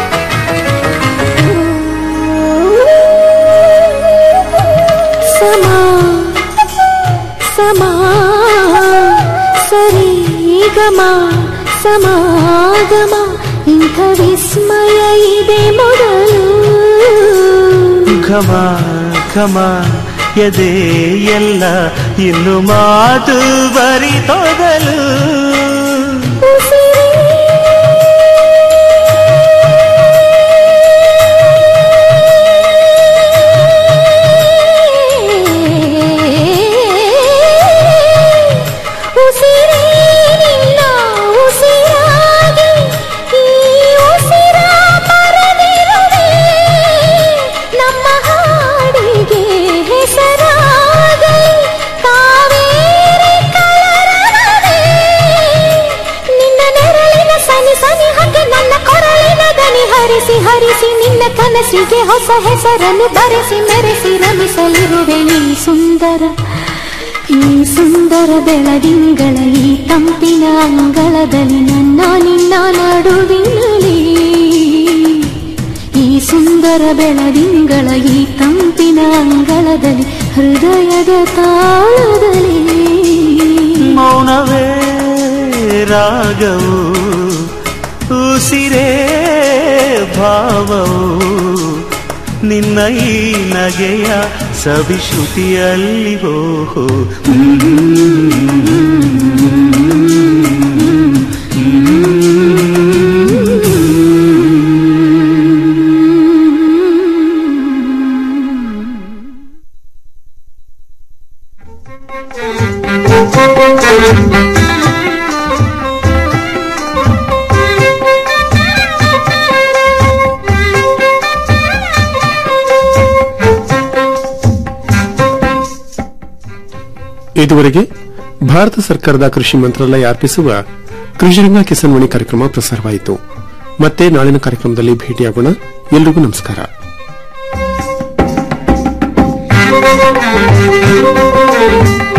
ಸಮ ಸಮ ಸಮಾಗಮ ಇಂಥ ವಿಸ್ಮಯ ಇದೆ ಮೊದಲು ಘಮ ಘಮ ಎದೆ ಎಲ್ಲ ಇನ್ನು ಮಾತು ಬರಿತೊದಲು ಉಸಿರೇ ಉಸಿರೇ ನಿನ್ನ ಉಸಿರಾಗಿ ಈ ಉಸಿರ ಮರಳಿರುವೆ ನಮ್ಮ ಹಾಡಿಗೆ ಹೆಸರಾಗಲಿ ಕಾವೇರಿ ಕಲರವೇ ನಿನ್ನ ನೆರಳಿನ ಸನಿ ಸನಿ ಹಾಗೆ ನನ್ನ ಕೊರಳಿನ ದನಿ ಹರಿಸಿ ಹರಿಸಿ ನಿನ್ನ ಕನಸಿಗೆ ಹೊಸ ಹೆಸರನ್ನು ಬರೆಸಿ ಮೆರೆಸಿ ರಮಿಸಲಿರುವೆ ನೀ ಸುಂದರ ಈ ಸುಂದರ ಬೆಳದಿಂಗಳ ಈ ತಂಪಿನ ಅಂಗಳದಲ್ಲಿ ನನ್ನ ನಿನ್ನ ನಡುವಿನಲ್ಲಿ ಈ ಸುಂದರ ಬೆಳದಿಂಗಳ ಈ ತಂಪಿನ ಅಂಗಳದಲ್ಲಿ ಹೃದಯದ ತಾಳದಲ್ಲಿ ಮೌನವೇ ರಾಗವು ಉಸಿರೇ ಭಾವವು ನಿನ್ನ ಈ ನಗೆಯ ಸವಿಶ್ರುತಿಯಲ್ಲಿ ಹೋಹೋ ಇದುವರೆಗೆ ಭಾರತ ಸರ್ಕಾರದ ಕೃಷಿ ಮಂತ್ರಾಲಯ ಅರ್ಪಿಸುವ ಕೃಷಿರಂಗ ಕಿಸಾನ್ವಾಣಿ ಕಾರ್ಯಕ್ರಮ ಪ್ರಸಾರವಾಯಿತು ಮತ್ತೆ ನಾಳಿನ ಕಾರ್ಯಕ್ರಮದಲ್ಲಿ ಭೇಟಿಯಾಗೋಣ ಎಲ್ರಿಗೂ ನಮಸ್ಕಾರ Thank you.